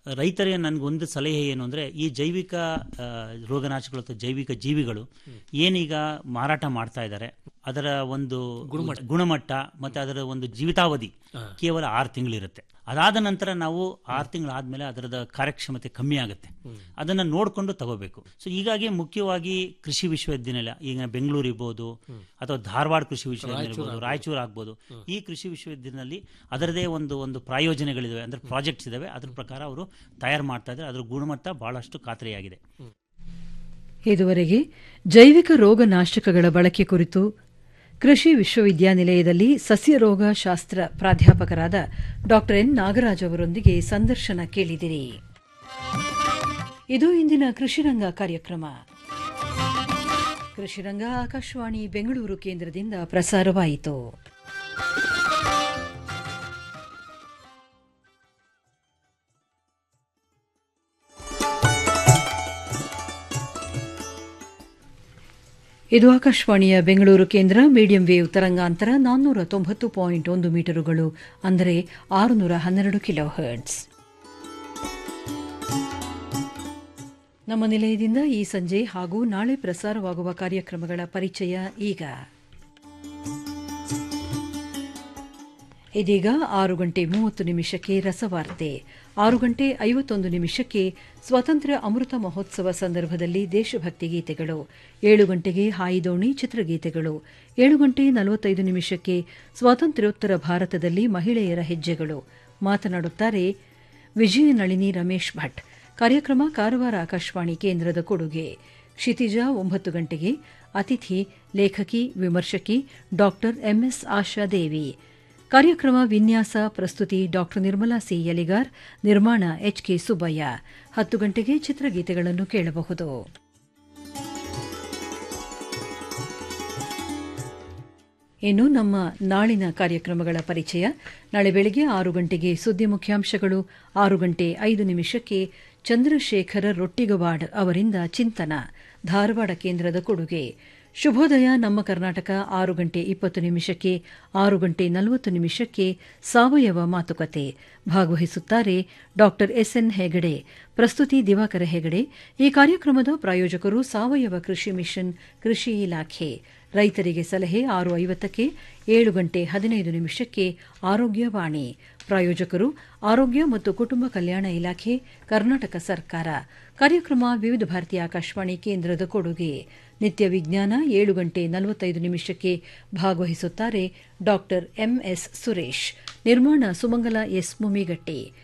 ರೈತರಿಗೆ ನನಗೊಂದು ಸಲಹೆ ಏನು ಅಂದರೆ ಈ ಜೈವಿಕ ಆ, ರೋಗನಾಶಕಗಳು ಅಥವಾ ಜೈವಿಕ ಜೀವಿಗಳು ಏನೀಗ ಮಾರಾಟ ಮಾಡ್ತಾ ಇದ್ದಾರೆ ಅದರ ಒಂದು ಗುಣಮಟ್ಟ ಮತ್ತು ಅದರ ಒಂದು ಜೀವಿತಾವಧಿ ಕೇವಲ ಆರು ತಿಂಗಳಿರುತ್ತೆ ಅದಾದ ನಂತರ ನಾವು ಆರು ತಿಂಗಳಾದ್ಮೇಲೆ ಅದರದ ಕಾರ್ಯಕ್ಷಮತೆ ಕಮ್ಮಿ ಆಗುತ್ತೆ ಅದನ್ನ ನೋಡಿಕೊಂಡು ತಗೋಬೇಕು ಸೊ ಹೀಗಾಗಿ ಮುಖ್ಯವಾಗಿ ಕೃಷಿ ವಿಶ್ವವಿದ್ಯಾನಿಲಯ ಈಗ ಬೆಂಗಳೂರು ಇರ್ಬೋದು ಅಥವಾ ಧಾರವಾಡ ಕೃಷಿ ವಿಶ್ವವಿದ್ಯಾನಿಲಯ ಇರ್ಬೋದು ರಾಯಚೂರು ಆಗ್ಬೋದು ಈ ಕೃಷಿ ವಿಶ್ವವಿದ್ಯಾನಿಲಯದಲ್ಲಿ ಅದರದೇ ಒಂದು ಒಂದು ಪ್ರಾಯೋಜನೆಗಳಿದಾವೆ ಅಂದ್ರೆ ಪ್ರಾಜೆಕ್ಟ್ಸ್ ಇದಾವೆ ಅದ್ರ ಪ್ರಕಾರ ಅವರು ತಯಾರು ಮಾಡ್ತಾ ಇದ್ದಾರೆ ಅದ್ರ ಗುಣಮಟ್ಟ ಬಹಳಷ್ಟು ಖಾತ್ರಿಯಾಗಿದೆ ಇದುವರೆಗೆ ಜೈವಿಕ ರೋಗನಾಶಕಗಳ ಬಳಕೆ ಕುರಿತು ಕೃಷಿ ವಿಶ್ವವಿದ್ಯಾನಿಲಯದಲ್ಲಿ ಸಸ್ಯರೋಗ ಶಾಸ್ತ್ರ ಪ್ರಾಧ್ಯಾಪಕರಾದ ಡಾ ಎನ್ ನಾಗರಾಜ್ ಅವರೊಂದಿಗೆ ಸಂದರ್ಶನ ಕೇಳಿದಿರಿ ಇದು ಇಂದಿನ ಕೃಷಿರಂಗ ಕಾರ್ಯಕ್ರಮ ಕೃಷಿರಂಗ ಆಕಾಶವಾಣಿ ಬೆಂಗಳೂರು ಕೇಂದ್ರದಿಂದ ಪ್ರಸಾರವಾಯಿತು ಇದು ಆಕಾಶವಾಣಿಯ ಬೆಂಗಳೂರು ಕೇಂದ್ರ ಮೀಡಿಯಂ ವೇವ್ ತರಂಗಾಂತರ ನಾನ್ನೂರ ತೊಂಬತ್ತು ಪಾಯಿಂಟ್ ಒಂದು ಮೀಟರುಗಳು ಅಂದರೆ ಆರುನೂರ ಹನ್ನೆರಡು ಕಿಲೋ ಹರ್ಟ್ಸ್ ನಮ್ಮ ನಿಲಯದಿಂದ ಈ ಸಂಜೆ ಹಾಗೂ ನಾಳೆ ಪ್ರಸಾರವಾಗುವ ಕಾರ್ಯಕ್ರಮಗಳ ಪರಿಚಯ ಈಗ ಇದೀಗ ಆರು ಗಂಟೆ ಮೂವತ್ತು ನಿಮಿಷಕ್ಕೆ ರಸವಾರ್ತೆ ಆರು ಗಂಟೆ ಐವತ್ತೊಂದು ನಿಮಿಷಕ್ಕೆ ಸ್ವಾತಂತ್ರ್ಯ ಅಮೃತ ಮಹೋತ್ಸವ ಸಂದರ್ಭದಲ್ಲಿ ದೇಶಭಕ್ತಿ ಗೀತೆಗಳು ಏಳು ಗಂಟೆಗೆ ಹಾಯಿದೋಣಿ ಚಿತ್ರಗೀತೆಗಳು ಏಳು ಗಂಟೆ ನಲವತ್ತೈದು ನಿಮಿಷಕ್ಕೆ ಸ್ವಾತಂತ್ರ್ಯೋತ್ತರ ಭಾರತದಲ್ಲಿ ಮಹಿಳೆಯರ ಹೆಜ್ಜೆಗಳು ಮಾತನಾಡುತ್ತಾರೆ ವಿಜಯ ನಳಿನಿ ರಮೇಶ್ ಭಟ್ ಕಾರ್ಯಕ್ರಮ ಕಾರವಾರ ಆಕಾಶವಾಣಿ ಕೇಂದ್ರದ ಕೊಡುಗೆ ಕ್ಷಿತಿಜ ಒಂಬತ್ತು ಗಂಟೆಗೆ ಅತಿಥಿ ಲೇಖಕಿ ವಿಮರ್ಶಕಿ ಡಾಕ್ಟರ್ ಎಂಎಸ್ ಆಶಾದೇವಿ ಕಾರ್ಯಕ್ರಮ ವಿನ್ಯಾಸ ಪ್ರಸ್ತುತಿ ಡಾಕ್ಟರ್ ನಿರ್ಮಲಾ ಸಿ ಯಲಿಗಾರ್ ನಿರ್ಮಾಣ ಎಚ್ಕೆ ಸುಬ್ಬಯ್ಯ ಹತ್ತು ಗಂಟೆಗೆ ಚಿತ್ರಗೀತೆಗಳನ್ನು ಕೇಳಬಹುದು ಇನ್ನು ನಮ್ಮ ನಾಳಿನ ಕಾರ್ಯಕ್ರಮಗಳ ಪರಿಚಯ ನಾಳೆ ಬೆಳಗ್ಗೆ ಆರು ಗಂಟೆಗೆ ಸುದ್ದಿ ಮುಖ್ಯಾಂಶಗಳು ಆರು ಗಂಟೆ ಐದು ನಿಮಿಷಕ್ಕೆ ಚಂದ್ರಶೇಖರ ರೊಟ್ಟಿಗವಾಡ್ ಅವರಿಂದ ಚಿಂತನ ಧಾರವಾಡ ಕೇಂದ್ರದ ಕೊಡುಗೆ ಶುಭೋದಯ ನಮ್ಮ ಕರ್ನಾಟಕ ಆರು ಗಂಟೆ ಇಪ್ಪತ್ತು ನಿಮಿಷಕ್ಕೆ ಆರು ಗಂಟೆ ನಲವತ್ತು ನಿಮಿಷಕ್ಕೆ ಸಾವಯವ ಮಾತುಕತೆ ಭಾಗವಹಿಸುತ್ತಾರೆ ಡಾಕ್ಟರ್ ಎಸ್ಎನ್ ಹೆಗಡೆ ಪ್ರಸ್ತುತಿ ದಿವಾಕರ ಹೆಗಡೆ ಈ ಕಾರ್ಯಕ್ರಮದ ಪ್ರಾಯೋಜಕರು ಸಾವಯವ ಕೃಷಿ ಮಿಷನ್ ಕೃಷಿ ಇಲಾಖೆ ರೈತರಿಗೆ ಸಲಹೆ ಆರು ಐವತ್ತಕ್ಕೆ ಏಳು ಗಂಟೆ ಹದಿನೈದು ನಿಮಿಷಕ್ಕೆ ಆರೋಗ್ಯವಾಣಿ ಪ್ರಾಯೋಜಕರು ಆರೋಗ್ಯ ಮತ್ತು ಕುಟುಂಬ ಕಲ್ಯಾಣ ಇಲಾಖೆ ಕರ್ನಾಟಕ ಸರ್ಕಾರ ಕಾರ್ಯಕ್ರಮ ವಿವಿಧ ಭಾರತೀಯ ಆಕಾಶವಾಣಿ ಕೇಂದ್ರದ ಕೊಡುಗೆ ನಿತ್ಯ ವಿಜ್ಞಾನ ಏಳು ಗಂಟೆ ನಲವತ್ತೈದು ನಿಮಿಷಕ್ಕೆ ಭಾಗವಹಿಸುತ್ತಾರೆ ಡಾಕ್ಟರ್ ಎಂಎಸ್ ಸುರೇಶ್ ನಿರ್ಮಾಣ ಸುಮಂಗಲ ಎಸ್ ಮುಮಿಗಟ್ಟಿ